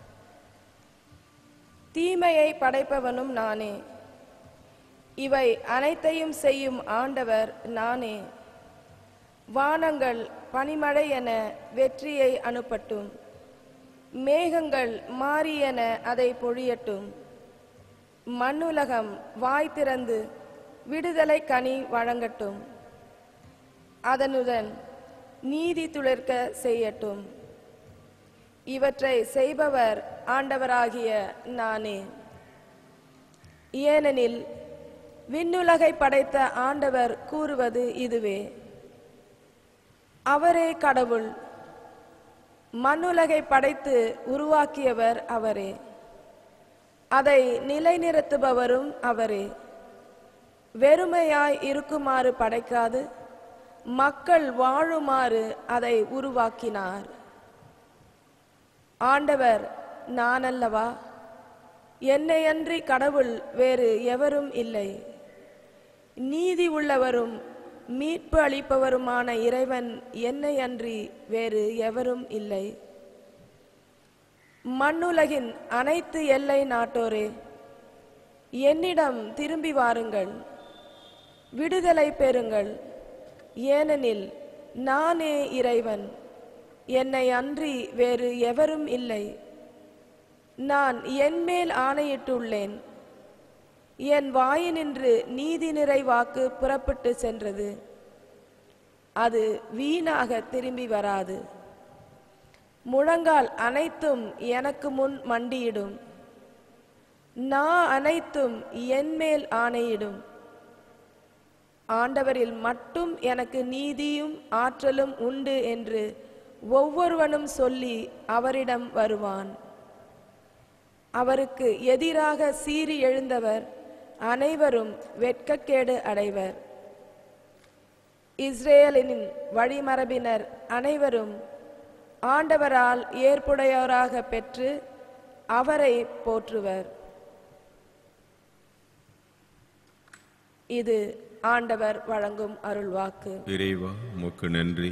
தீமையை படைப்பவனும் நானே இவை அனைத்தையும் செய்யும் ஆண்டவர் நானே வானங்கள் பனிமழை என வெற்றியை அனுப்பட்டும் மேகங்கள் மாறி என அதை பொழியட்டும் மண்ணுலகம் வாய் திறந்து விடுதலை கனி வழங்கட்டும் அதனுடன் நீதி துளிர்க்க செய்யட்டும் இவற்றை செய்பவர் ஆண்டவராகிய நானே ஏனெனில் விண்ணுலகை படைத்த ஆண்டவர் கூறுவது இதுவே அவரே கடவுள் மண்ணுலகை படைத்து உருவாக்கியவர் அவரே அதை நிலைநிறுத்துபவரும் அவரே வெறுமையாய் இருக்குமாறு படைக்காது மக்கள் வாழுமாறு அதை உருவாக்கினார் ஆண்டவர் நான் அல்லவா என்னையன்றி கடவுள் வேறு எவரும் இல்லை நீதி உள்ளவரும் மீட்பு அளிப்பவருமான இறைவன் என்னை அன்றி வேறு எவரும் இல்லை மண்ணுலகின் அனைத்து எல்லை நாட்டோரே என்னிடம் திரும்பி வாருங்கள் விடுதலை பெறுங்கள் ஏனெனில் நானே இறைவன் என்னை அன்றி வேறு எவரும் இல்லை நான் என்மேல் ஆணையிட்டுள்ளேன் என் வாயினின்று நீதி நிறை வாக்கு புறப்பட்டு சென்றது அது வீணாக திரும்பி வராது முழங்கால் அனைத்தும் எனக்கு முன் மண்டியிடும் நா அனைத்தும் என்மேல் ஆணையிடும் ஆண்டவரில் மட்டும் எனக்கு நீதியும் ஆற்றலும் உண்டு என்று ஒவ்வொருவனும் சொல்லி அவரிடம் வருவான் அவருக்கு எதிராக சீறி எழுந்தவர் அனைவரும் வெட்கக்கேடு அடைவர் இஸ்ரேலின் வழிமரபினர் அனைவரும் ஆண்டவரால் ஏற்புடையோராக பெற்று அவரை போற்றுவர் இது ஆண்டவர் வழங்கும் அருள்வாக்கு இறைவா உமக்கு நன்றி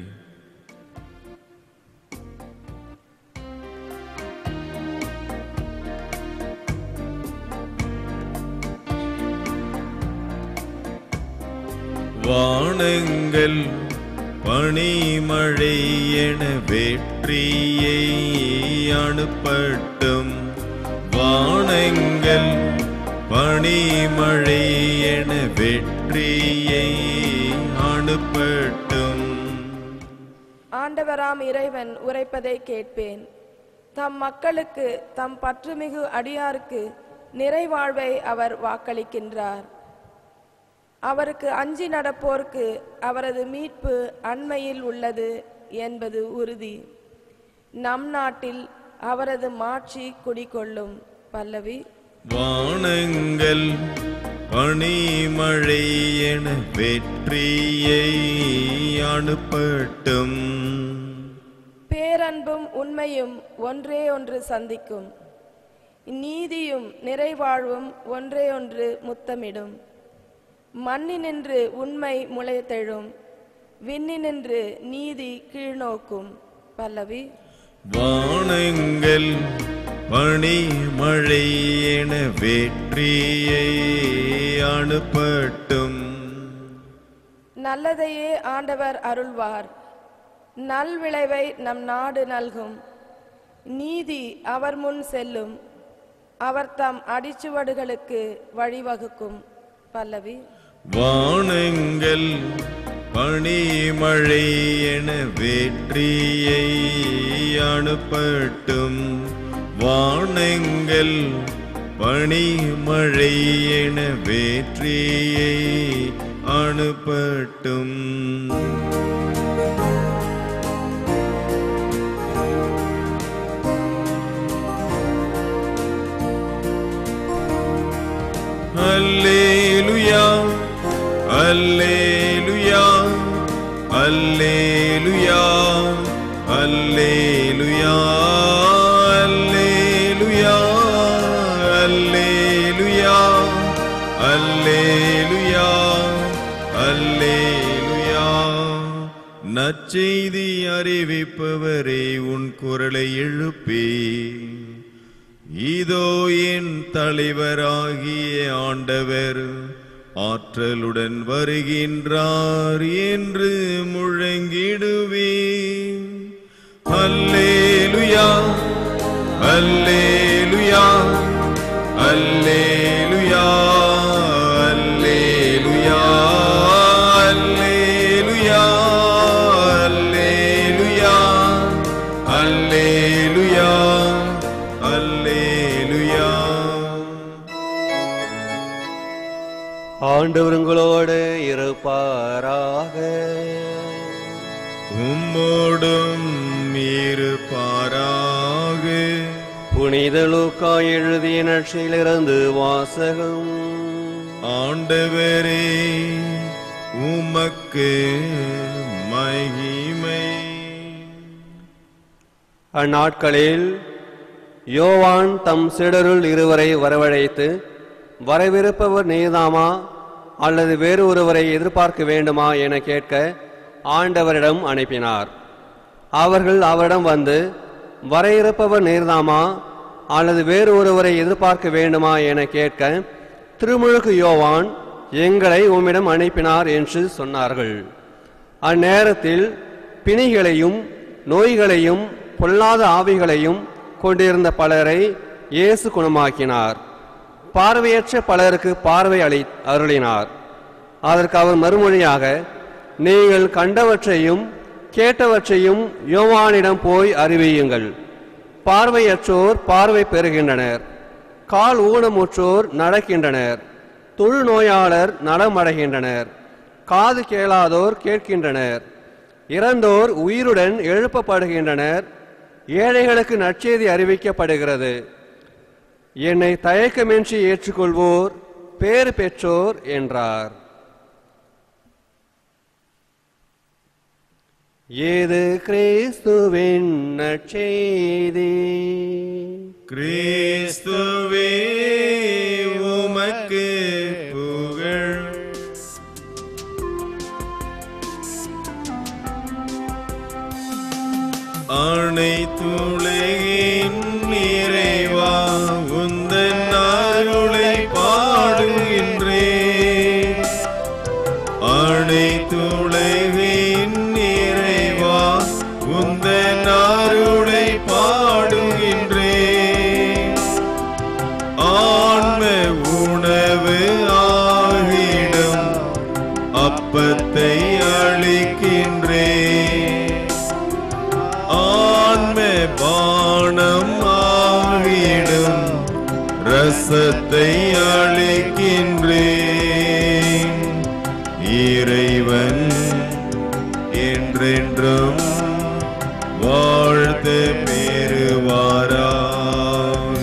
வானங்கள் பனிமழை என வெற்றியை அனுப்பட்டும் வானங்கள் பனிமழை என வெற்றியை அனுப்பட்டும் ஆண்டவராம் இறைவன் உரைப்பதை கேட்பேன் தம் மக்களுக்கு தம் பற்றுமிகு அடியாருக்கு நிறைவாழ்வை அவர் வாக்களிக்கின்றார் அவருக்கு அஞ்சி நடப்போர்க்கு அவரது மீட்பு அண்மையில் உள்ளது என்பது உறுதி நம் நாட்டில் அவரது மாட்சி குடிகொள்ளும் பல்லவி வானங்கள் பனிமழை என வெற்றியை அனுப்பட்டும் பேரன்பும் உண்மையும் ஒன்றே ஒன்று சந்திக்கும் நீதியும் நிறைவாழ்வும் ஒன்றே ஒன்று முத்தமிடும் மண்ணினின்று உண்மை முளைத்தெழும் விண்ணினின்று நீதி கீழ்நோக்கும் பல்லவி வானங்கள் பனிமழை என வெற்றியை அனுப்பட்டும் நல்லதையே ஆண்டவர் அருள்வார் நல்விளைவை நம் நாடு நல்கும் நீதி அவர் முன் செல்லும் அவர் தம் அடிச்சுவடுகளுக்கு வழிவகுக்கும் பல்லவி வானங்கள் பனிமழை என வெற்றியை அனுப்பட்டும் வானங்கள் பனிமழை என வெற்றியை அனுப்பட்டும் அல்லேலுயா அல்லேலுயா அல்லேலுயா அல்லேலுயா அல்லேலுயா அல்லேலுயா அல்லேலுயா அல்லேலுயா நற்செய்தி அறிவிப்பவரே உன் குரலை எழுப்பி இதோ என் தலைவராகிய ஆண்டவர் ஆற்றலுடன் வருகின்றார் என்று முழங்கிடுவே அல்லேலுயா அல்லேலுயா அல்லேலுயா அல்லேலுயா அல்லேலுயா அல்லேலுயா அல்லேலுயா அல்லேலுயா ஆண்டவர் உங்களோடு இருப்பாராக உம்மோடும் இருப்பாராக புனித லூக்கா எழுதிய நட்சியிலிருந்து வாசகம் ஆண்டவரே உமக்கு மகிமை அந்நாட்களில் யோவான் தம் சிடருள் இருவரை வரவழைத்து வரவிருப்பவர் நீதாமா அல்லது வேறு ஒருவரை எதிர்பார்க்க வேண்டுமா என கேட்க ஆண்டவரிடம் அனுப்பினார் அவர்கள் அவரிடம் வந்து வர இருப்பவர் நீர்தாமா அல்லது வேறு ஒருவரை எதிர்பார்க்க வேண்டுமா என கேட்க திருமுழுக்கு யோவான் எங்களை உம்மிடம் அனுப்பினார் என்று சொன்னார்கள் அந்நேரத்தில் பிணிகளையும் நோய்களையும் பொல்லாத ஆவிகளையும் கொண்டிருந்த பலரை இயேசு குணமாக்கினார் பார்வையற்ற பலருக்கு பார்வை அளி அருளினார் அதற்கு அவர் மறுமொழியாக நீங்கள் கண்டவற்றையும் கேட்டவற்றையும் யோவானிடம் போய் அறிவியுங்கள் பார்வையற்றோர் பார்வை பெறுகின்றனர் கால் ஊனமுற்றோர் நடக்கின்றனர் தொழுநோயாளர் நலமடைகின்றனர் காது கேளாதோர் கேட்கின்றனர் இறந்தோர் உயிருடன் எழுப்பப்படுகின்றனர் ஏழைகளுக்கு நற்செய்தி அறிவிக்கப்படுகிறது என்னை தயக்கமின்றி ஏற்றுக்கொள்வோர் பேறு பெற்றோர் என்றார் ஏது கிறிஸ்துவின் நற்செய்தி கிறிஸ்துவே உமக்கு புகழ் அனைத்துலகின் நிறைவா உந்தன் அருளை பாடுகின்றேன் அனைத்துலகின் நிறைவா உந்தன் அருளை பாடுகின்றேன் ஆன்ம உணவு ஆகிடும் அப்பத்தை அளிக்கின்றேன் ஆன்ம பானம் ஆகிடும் ரசத்தை அளிக்கின்றேன் இறைவன் என்றென்றும் வாழ்த்து பெறுவாராக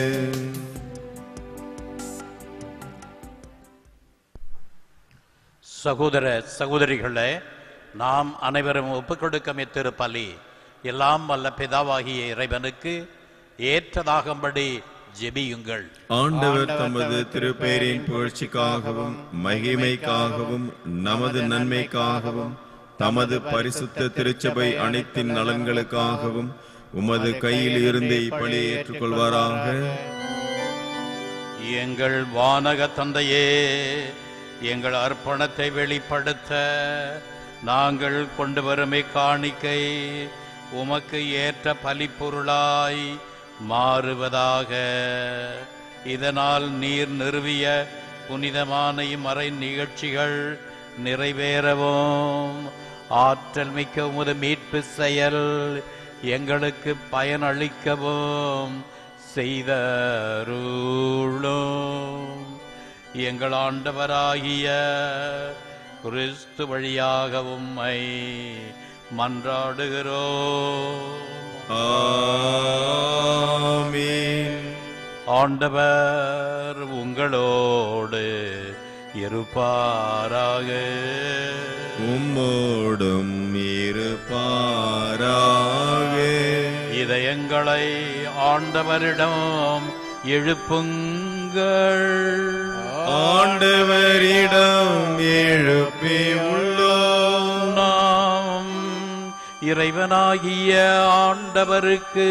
சகோதர சகோதரிகளே நாம் அனைவரும் ஒப்புக்கொடுக்கும் இத்திருப்பலி எல்லாம் வல்ல பிதாவாகிய இறைவனுக்கு ஏற்றதாகும்படி ஜெபியுங்கள் ஆண்டவர் தமது திருப்பெயரின் புகழ்ச்சிக்காகவும் மகிமைக்காகவும் நமது நன்மைக்காகவும் தமது பரிசுத்த திருச்சபை அனைத்தின் நலன்களுக்காகவும் உமது கையில் இருந்து இப்பலியை ஏற்றுக்கொள்வாராக எங்கள் வானக தந்தையே எங்கள் அர்ப்பணத்தை வெளிப்படுத்த நாங்கள் கொண்டு வரும் காணிக்கை உமக்கு ஏற்ற பலிப்பொருளாய் மாறுவதாக இதனால் நீர் நிறுவிய புனிதமான இம்மறை நிகழ்ச்சிகள் நிறைவேறவும் ஆற்றல் மிக்க உமது மீட்பு செயல் எங்களுக்கு பயனளிக்கவும் செய்தருளும் எங்கள் ஆண்டவராகிய கிறிஸ்து வழியாக உம்மை மன்றாடுகிறோம் ஆமென் ஆண்டவர் உங்களோடு இருப்பாராக உம்மோடும் இருப்பாராக இதயங்களை ஆண்டவரிடம் எழுப்புங்கள் ஆண்டவரிடம் எழுப்பி உள்ளோம் நாம் இறைவனாகிய ஆண்டவருக்கு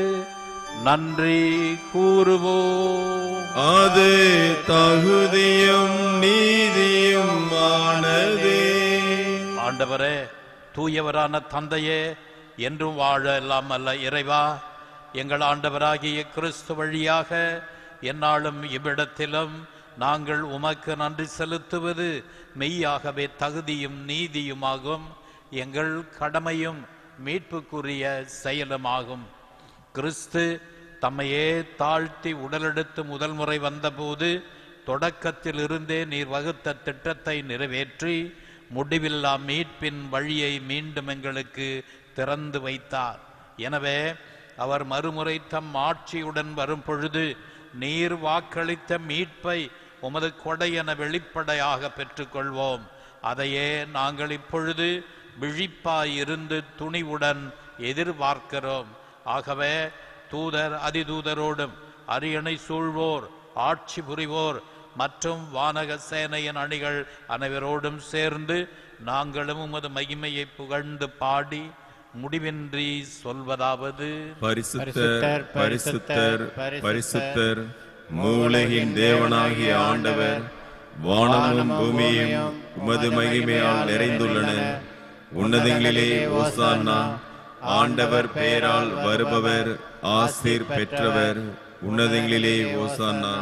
நன்றி கூறுவோம் அது தகுதியும் நீதியும் ஆனதே ஆண்டவரே தூயவரான தந்தையே என்றும் வாழ எல்லாம் அல்ல இறைவா எங்கள் ஆண்டவராகிய கிறிஸ்து வழியாக எந்நாளும் இவ்விடத்திலும் நாங்கள் உமக்கு நன்றி செலுத்துவது மெய்யாகவே தகுதியும் நீதியுமாகும் எங்கள் கடமையும் மீட்புக்குரிய செயலுமாகும் கிறிஸ்து தம்மையே தாழ்த்தி உடலெடுத்து முதல் முறை வந்தபோது தொடக்கத்தில் இருந்தே நீர் வகுத்த திட்டத்தை நிறைவேற்றி முடிவில்லா மீட்பின் வழியை மீண்டும் எங்களுக்கு திறந்து வைத்தார் எனவே அவர் மறுமுறை தம் ஆட்சியுடன் வரும் பொழுது நீர் வாக்களித்த மீட்பை உமது கொடையென வெளிப்படையாக பெற்றுக்கொள்வோம் அதையே நாங்கள் இப்பொழுது விழிப்பாய் இருந்து துணிவுடன் எதிர்பார்க்கிறோம் ஆகவே தூதர் அதிதூதரோடும் அரியணை சூழ்வோர் ஆட்சி புரிவோர் மற்றும் வானக சேனையின் அணிகள் அனைவரோடும் சேர்ந்து நாங்களும் உமது மகிமையை புகழ்ந்து பாடி முடிவின்றி சொல்வதாவது பரிசுத்தர் பரிசுத்தர் பரிசுத்தர் மூலகின் தேவனாகிய ஆண்டவர் வானமும் பூமியும் உமது மகிமையால் நிறைந்துள்ளன உன்னதங்களிலே ஓசானா ஆண்டவர் பெயரால் வருபவர் ஆசீர் பெற்றவர் உன்னதங்களிலே ஓசானா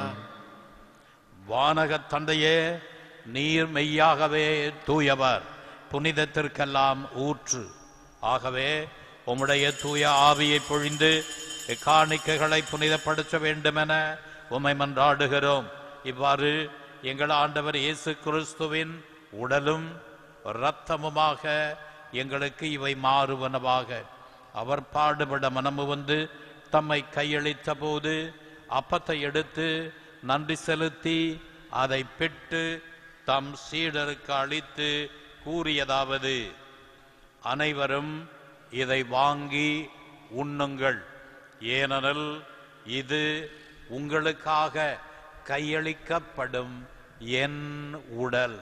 வானகத் தந்தையே நீர் மெய்யாகவே தூயவர் புனிதத்திற்கெல்லாம் ஊற்று ஆகவே உம்முடைய தூய ஆவியை பொழிந்து இக்காணிக்கைகளை புனிதப்படுத்த வேண்டுமென உம்மை மன்றாடுகிறோம் இவ்வாறு எங்கள் ஆண்டவர் இயேசு கிறிஸ்துவின் உடலும் இரத்தமுமாக எங்களுக்கு இவை மாறுவனவாக அவர் பாடுபட மனமு வந்து தம்மை கையளித்த போது அப்பத்தை எடுத்து நன்றி செலுத்தி அதை பெற்று தம் சீடருக்கு அளித்து கூறியதாவது அனைவரும் இதை வாங்கி உண்ணுங்கள் ஏனெனில் இது உங்களுக்காக கையளிக்கப்படும் என் உடல்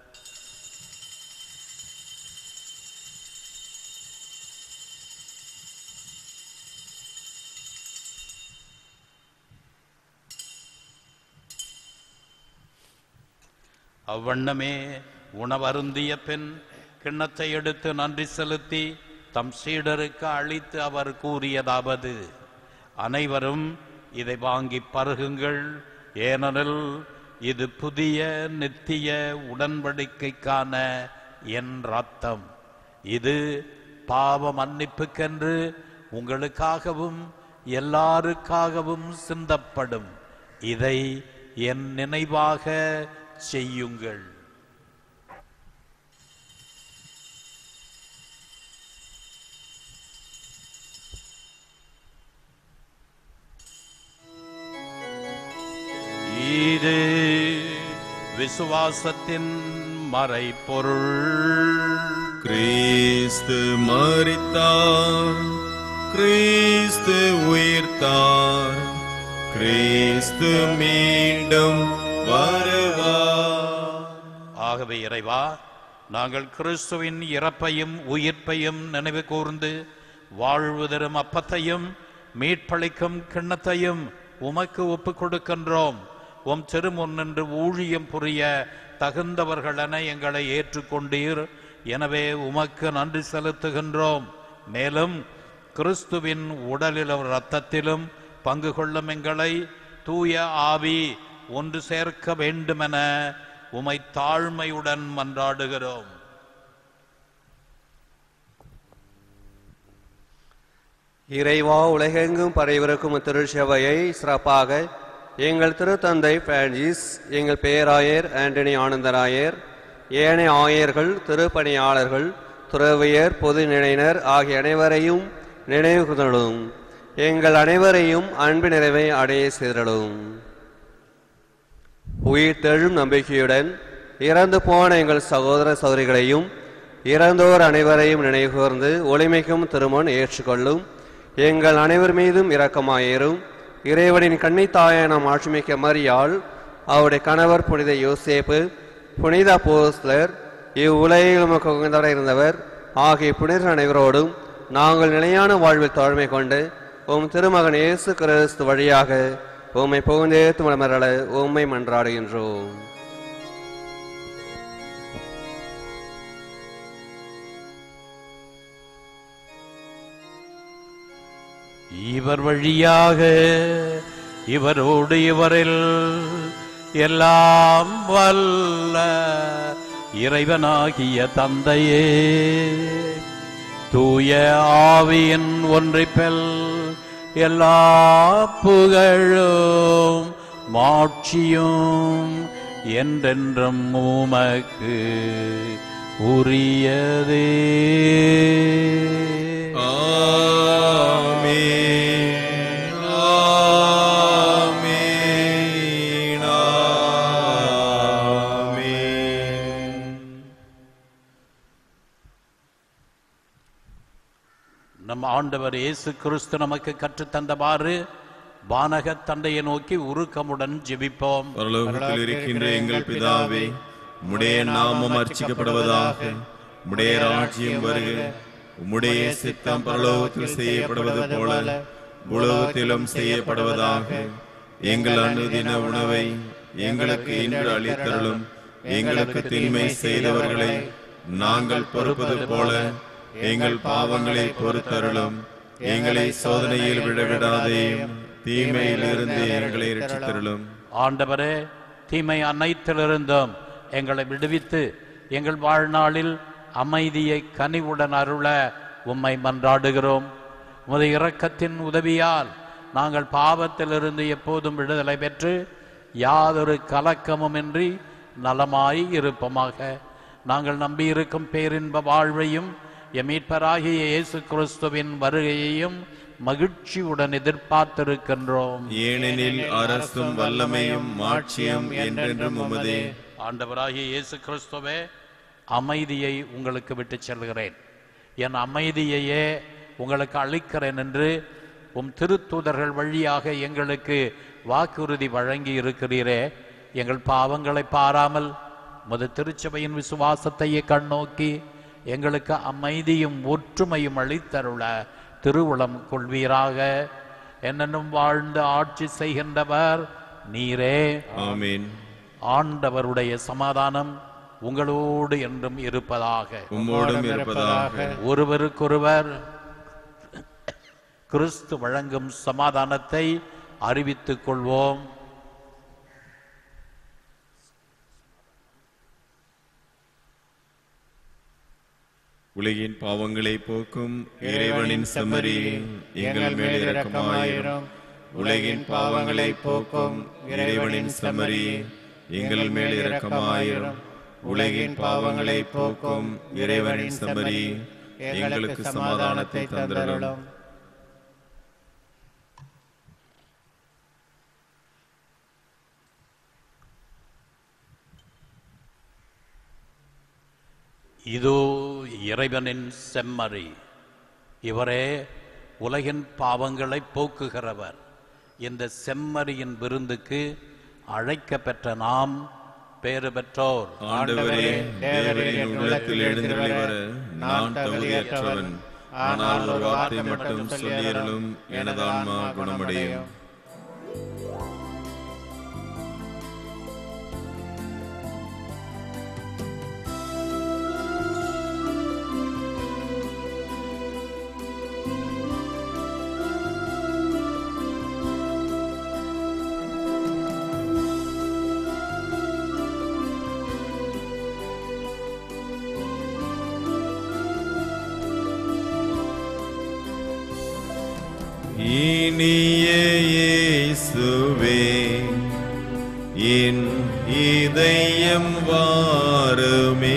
அவ்வண்ணமே உணவருந்திய பின் கிண்ணத்தை எடுத்து நன்றி செலுத்தி தம் சீடருக்கு அளித்து அவர் கூறியதாவது அனைவரும் இதை வாங்கி பருகுங்கள் ஏனெனில் இது புதிய நித்திய உடன்படிக்கைக்கான என் ரத்தம் இது பாவ மன்னிப்புக்கென்று உங்களுக்காகவும் எல்லாருக்காகவும் சிந்தப்படும் இதை என் நினைவாக செய்யுங்கள் இது விசுவாசத்தின் மறைப்பொருள் கிறிஸ்து மரித்தார் கிறிஸ்து உயிர்த்தார் கிறிஸ்து மீண்டும் வருவார் ஆகவே இறைவா நாங்கள் கிறிஸ்துவின் இறப்பையும் உயிர்ப்பையும் நினைவு கூர்ந்து வாழ்வு தரும் அப்பத்தையும் மீட்பளிக்கும் கிண்ணத்தையும் உமக்கு ஒப்புக் கொடுக்கின்றோம் உம் திருமுன் நின்று ஊழியம் புரிய தகுந்தவர்களென எங்களை ஏற்றுக்கொண்டீர் எனவே உமக்கு நன்றி செலுத்துகின்றோம் மேலும் கிறிஸ்துவின் உடலிலும் இரத்தத்திலும் பங்கு கொள்ளும் எங்களை தூய ஆவி ஒன்று சேர்க்க வேண்டுமென உமை தாழ்மையுடன் மன்றாடுகிறோம் இறைவா உலகெங்கும் பரவிருக்கும் திருச்சபையை சிறப்பாக எங்கள் திருத்தந்தை பிரான்சிஸ் எங்கள் பேராயர் ஆண்டனி ஆனந்தராயர் ஏனைய ஆயர்கள் திருப்பணியாளர்கள் துறவியர் பொதுநிலையினர் ஆகிய அனைவரையும் நினைவு கூர்ந்தருளும் எங்கள் அனைவரையும் அன்பு நிறைவை அடைய செய்தருளும் உயிர்த்தெழும் நம்பிக்கையுடன் இறந்து போன எங்கள் சகோதர சகோதரிகளையும் இறந்தோர் அனைவரையும் நினைவுகூர்ந்து ஒளிமைக்கும் திருமண் ஏற்றுக்கொள்ளும் எங்கள் அனைவர் மீதும் இரக்கமாயிரும் இறைவனின் கன்னித்தாயான நாம் ஆட்சிமிக்க மரியாள் அவருடைய கணவர் புனித யோசேப்பு புனித போஸ்லர் இவ்வுலகில் உமக்கு உகந்தவராய் இருந்தவர் ஆகிய புனிதர் அனைவரோடும் நாங்கள் நிலையான வாழ்வில் தாழ்மை கொண்டு உம் திருமகன் இயேசு கிறிஸ்து வழியாக உம்மை புகுந்தேத்து மலமரள உம்மை மன்றாடுகின்றோம் இவர் வழியாக இவரோடு இவரில் எல்லாம் வல்ல இறைவனாகிய தந்தையே தூய ஆவியின் ஒன்றிப்பெல் எல்லா புகழும் மாட்சியும் என்றென்றும் உமக்கு உரியதே ஆமென். ஆமென். ஆமென். நம் ஆண்டவர் இயேசு கிறிஸ்து நமக்கு கற்றுத்தந்தவாறு வானக தந்தையை நோக்கி உருக்கமுடன் ஜெபிப்போம் பரலோகத்தில் இருக்கின்ற எங்கள் பிதாவே உம்முடைய நாமம் அர்ச்சிக்கப்படுவதாக உம்முடைய ராஜ்யம் வருக உம்முடைய சித்தம் பரலோகத்தில் செய்யப்படுவது போல உலகத்திலும் செய்யப்படுவதாக எங்கள் அனுதின உணவை எங்களுக்கு இன்று அளித்தருளும் எங்களுக்கு தீமை செய்தவர்களை நாங்கள் பொறுப்பது போல எங்கள் பாவங்களை பொறுத்தருளும் எங்களை சோதனையில் விடவிடாதேயும் தீமையிலிருந்து எங்களை ரட்சித்தருளும் ஆண்டவரே தீமை அனைத்திலிருந்தும் எங்களை விடுவித்து எங்கள் வாழ்நாளில் அமைதியை கனிவுடன் அருள உம்மை மன்றாடுகிறோம் உமது இரக்கத்தின் உதவியால் நாங்கள் பாவத்திலிருந்து எப்போதும் விடுதலை பெற்று யாதொரு கலக்கமுமின்றி நலமாய் இருப்போமாக நாங்கள் நம்பியிருக்கும் பேரின்ப வாழ்வையும் எம் மீட்பராகிய இயேசு கிறிஸ்துவின் வருகையையும் மகிழ்ச்சியுடன் எதிர்பார்த்திருக்கின்றோம் ஏனெனில் அரசும் வல்லமையும் மாட்சியும் என்றென்றும் உமதே ஆண்டவராகிய இயேசு கிறிஸ்துவே அமைதியை உங்களுக்கு விட்டு செல்கிறேன் என் அமைதியையே உங்களுக்கு அளிக்கிறேன் என்று உம் திருத்தூதர்கள் வழியாக எங்களுக்கு வாக்குறுதி வழங்கி இருக்கிறீரே எங்கள் பாவங்களை பாராமல் முத திருச்சபையின் விசுவாசத்தையே கண்ணோக்கி எங்களுக்கு அமைதியும் ஒற்றுமையும் அளித்தருள திருவுளம் கொள்வீராக என்னென்னும் வாழ்ந்து ஆட்சி செய்கின்றவர் நீரே ஆமென் ஆண்டவருடைய சமாதானம் உங்களோடு என்றும் இருப்பதாக உம்மோடும் இருப்பதாக ஒருவருக்கொருவர் கிறிஸ்து வழங்கும் சமாதானத்தை அறிவித்துக் கொள்வோம் உலகின் பாவங்களை போக்கும் இறைவனின் செம்மறி எங்கள் மேல் இரக்கமாயிரும் உலகின் பாவங்களை போக்கும் இறைவனின் செம்மறி எங்கள் மேல் இரக்கமாயிரும் உலகின் பாவங்களை போக்கும் இறைவனின் செம்மறி எங்களுக்கு சமாதானத்தை தந்திரலும் இதோ இறைவனின் செம்மறி இவரே உலகின் பாவங்களை போக்குகிறவர் இந்த செம்மறியின் விருந்துக்கு அழைக்க பெற்ற நாம் பேறு பெற்றோர் ஆண்டவரே தேவரின் உள்ளத்தில் எழுந்தருளி வர நான் தகுதியற்றவன் ஆனால் ஒரு வார்த்தை மட்டும் சொல்லியருளும் எனது ஆன்மா குணமடையும் இனிய இயேசுவே என் இதயம் வாருமே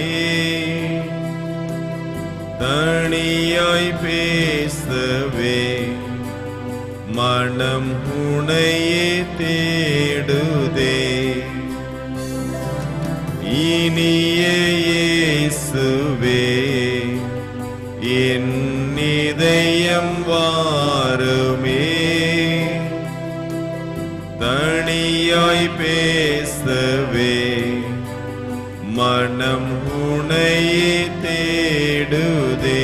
தனியாய் பேசவே மனம் உனையே தேடுதே இனிய இயேசுவே என் இதயம் வாருமே தனியாய் பேசவே மனம் உனையே தேடுதே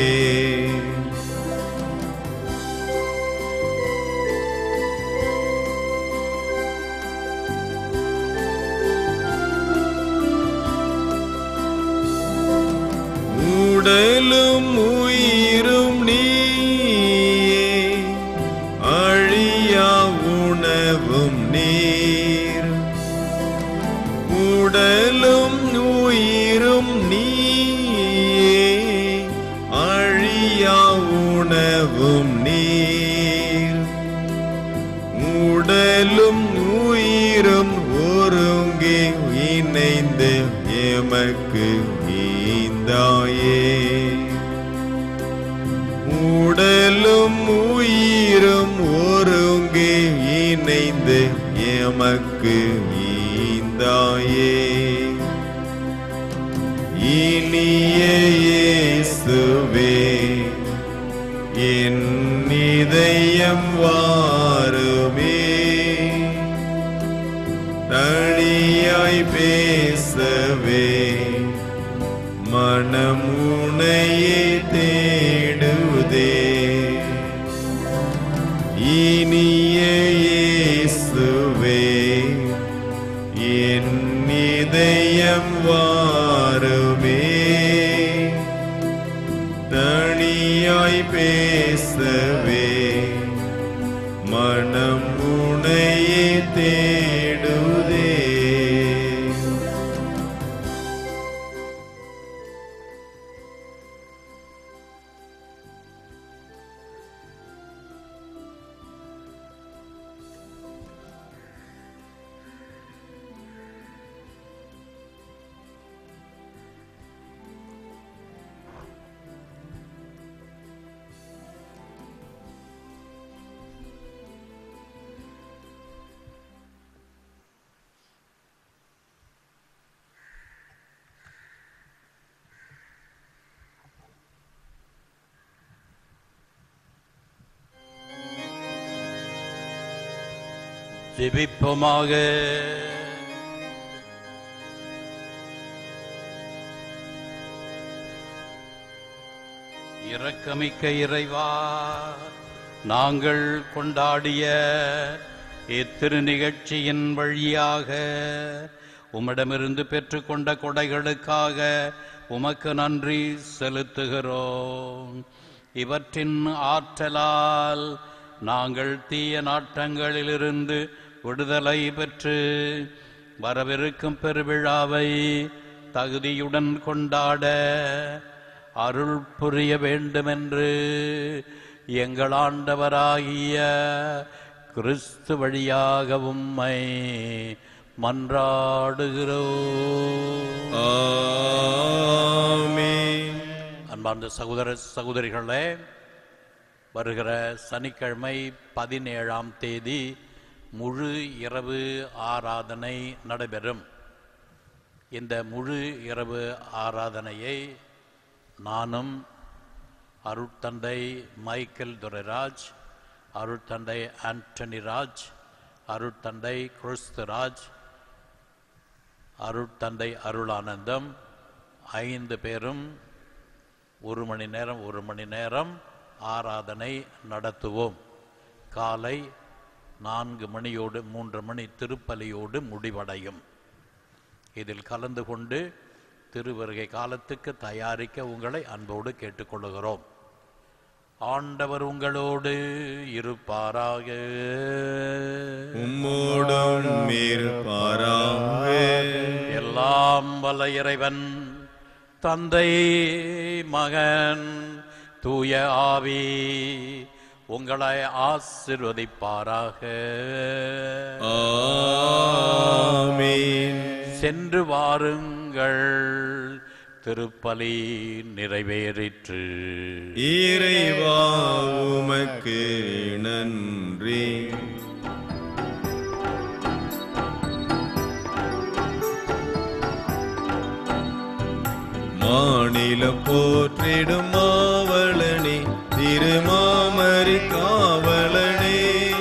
உடலும் உயிரும் நீயே அழியா உணவும் நீர் உடலும் உயிரும் நீயே அழியா உணவும் நீர் உடலும் உயிரும் ஒருங்கே இணைந்து எமக்கு ஈந்தாயே உடலும் உயிரும் ஒருங்கே இணைந்து எமக்கு ஈந்தாயே இனிய இயேசுவே என் இதயம் வாருமே தனியாய் பேசவே மனம் உனையே தேடுதே இனிய இயேசுவே என் இதயம் வாருமே தனியாய் பேசவே மனம் உனையே தேடுதே ஜெபிப்போமாக இரக்கமிக்க இறைவா நாங்கள் கொண்டாடிய இத்திரு நிகழ்ச்சியின் வழியாக உம்மிடமிருந்து பெற்றுக்கொண்ட கொடைகளுக்காக உமக்கு நன்றி செலுத்துகிறோம் இவற்றின் ஆற்றலால் நாங்கள் தீய நாட்டங்களிலிருந்து விடுதலை பெற்று வரவிருக்கும் பெருவிழாவை தகுதியுடன் கொண்டாட அருள் புரிய வேண்டுமென்று எங்கள் ஆண்டவராகிய கிறிஸ்து வழியாக உம்மை மன்றாடுகிறோம் ஆமென் அன்பார்ந்த சகோதர சகோதரிகளே வருகிற சனிக்கிழமை பதினேழாம் தேதி முழு இரவு ஆராதனை நடைபெறும் இந்த முழு இரவு ஆராதனையை நானும் அருட்தந்தை மைக்கேல் துரைராஜ் அருட்தந்தை ஆண்டனி ராஜ் அருட்தந்தை கிறிஸ்துராஜ் அருட்தந்தை அருளானந்தம் ஐந்து பேரும் ஒரு மணி நேரம் ஒரு மணி நேரம் ஆராதனை நடத்துவோம் காலை நான்கு மணியோடு மூன்று மணி திருப்பலியோடு முடிவடையும் இதில் கலந்து கொண்டு திருவருகை காலத்துக்கு தயாரிக்க உங்களை அன்போடு கேட்டுக்கொள்கிறோம் ஆண்டவர் உங்களோடு இருப்பாராக உம்மோடும் இருப்பாராக எல்லாம் வல்ல இறைவன் தந்தை மகன் தூய ஆவி உங்களை ஆசிர்வதிப்பாராக ஆமென் சென்று வாருங்கள் திருப்பலி நிறைவேறிற்று இறைவா உமக்கு நன்றி மாநிலம் போற்றிடும் மாவளனே திருமாமரி காவலனே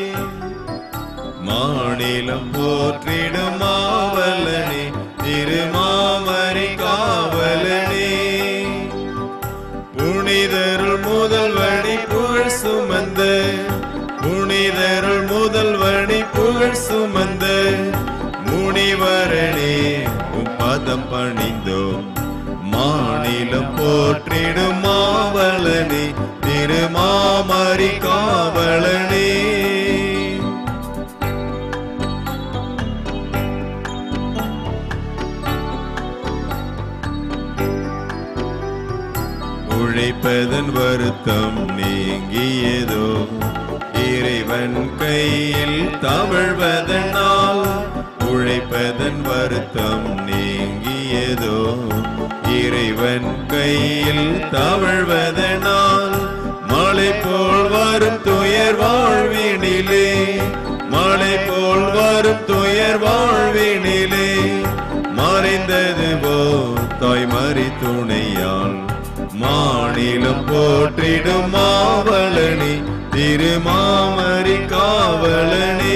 மாநிலம் போற்றிடும் மாவலனே திருமாமரி காவலனே புனிதருள் முதல்வடி புகழ் சுமந்த புனிதருள் முதல்வடி புகழ் சுமந்த முனிவரணே உம் பதம் பணிந்தோம் மாநிலம் போற்றிடும் மா திருமாமரி காவலனே உழைப்பதன் வருத்தம் நீங்கியதோ இறைவன் கையில் தவழ்வதனால் உழைப்பதன் வருத்தம் நீங்கியதோ இறைவன் கையில் தவழ்வதனால் மழை போல் வரும் துயர் வாழ்வினிலே மழை போல் வரும் துயர் வாழ்வினிலே மறைந்தது போ தாய்மறி துணையால் மாநிலம் போற்றிடும் மாவலனி திருமாமரி காவலனே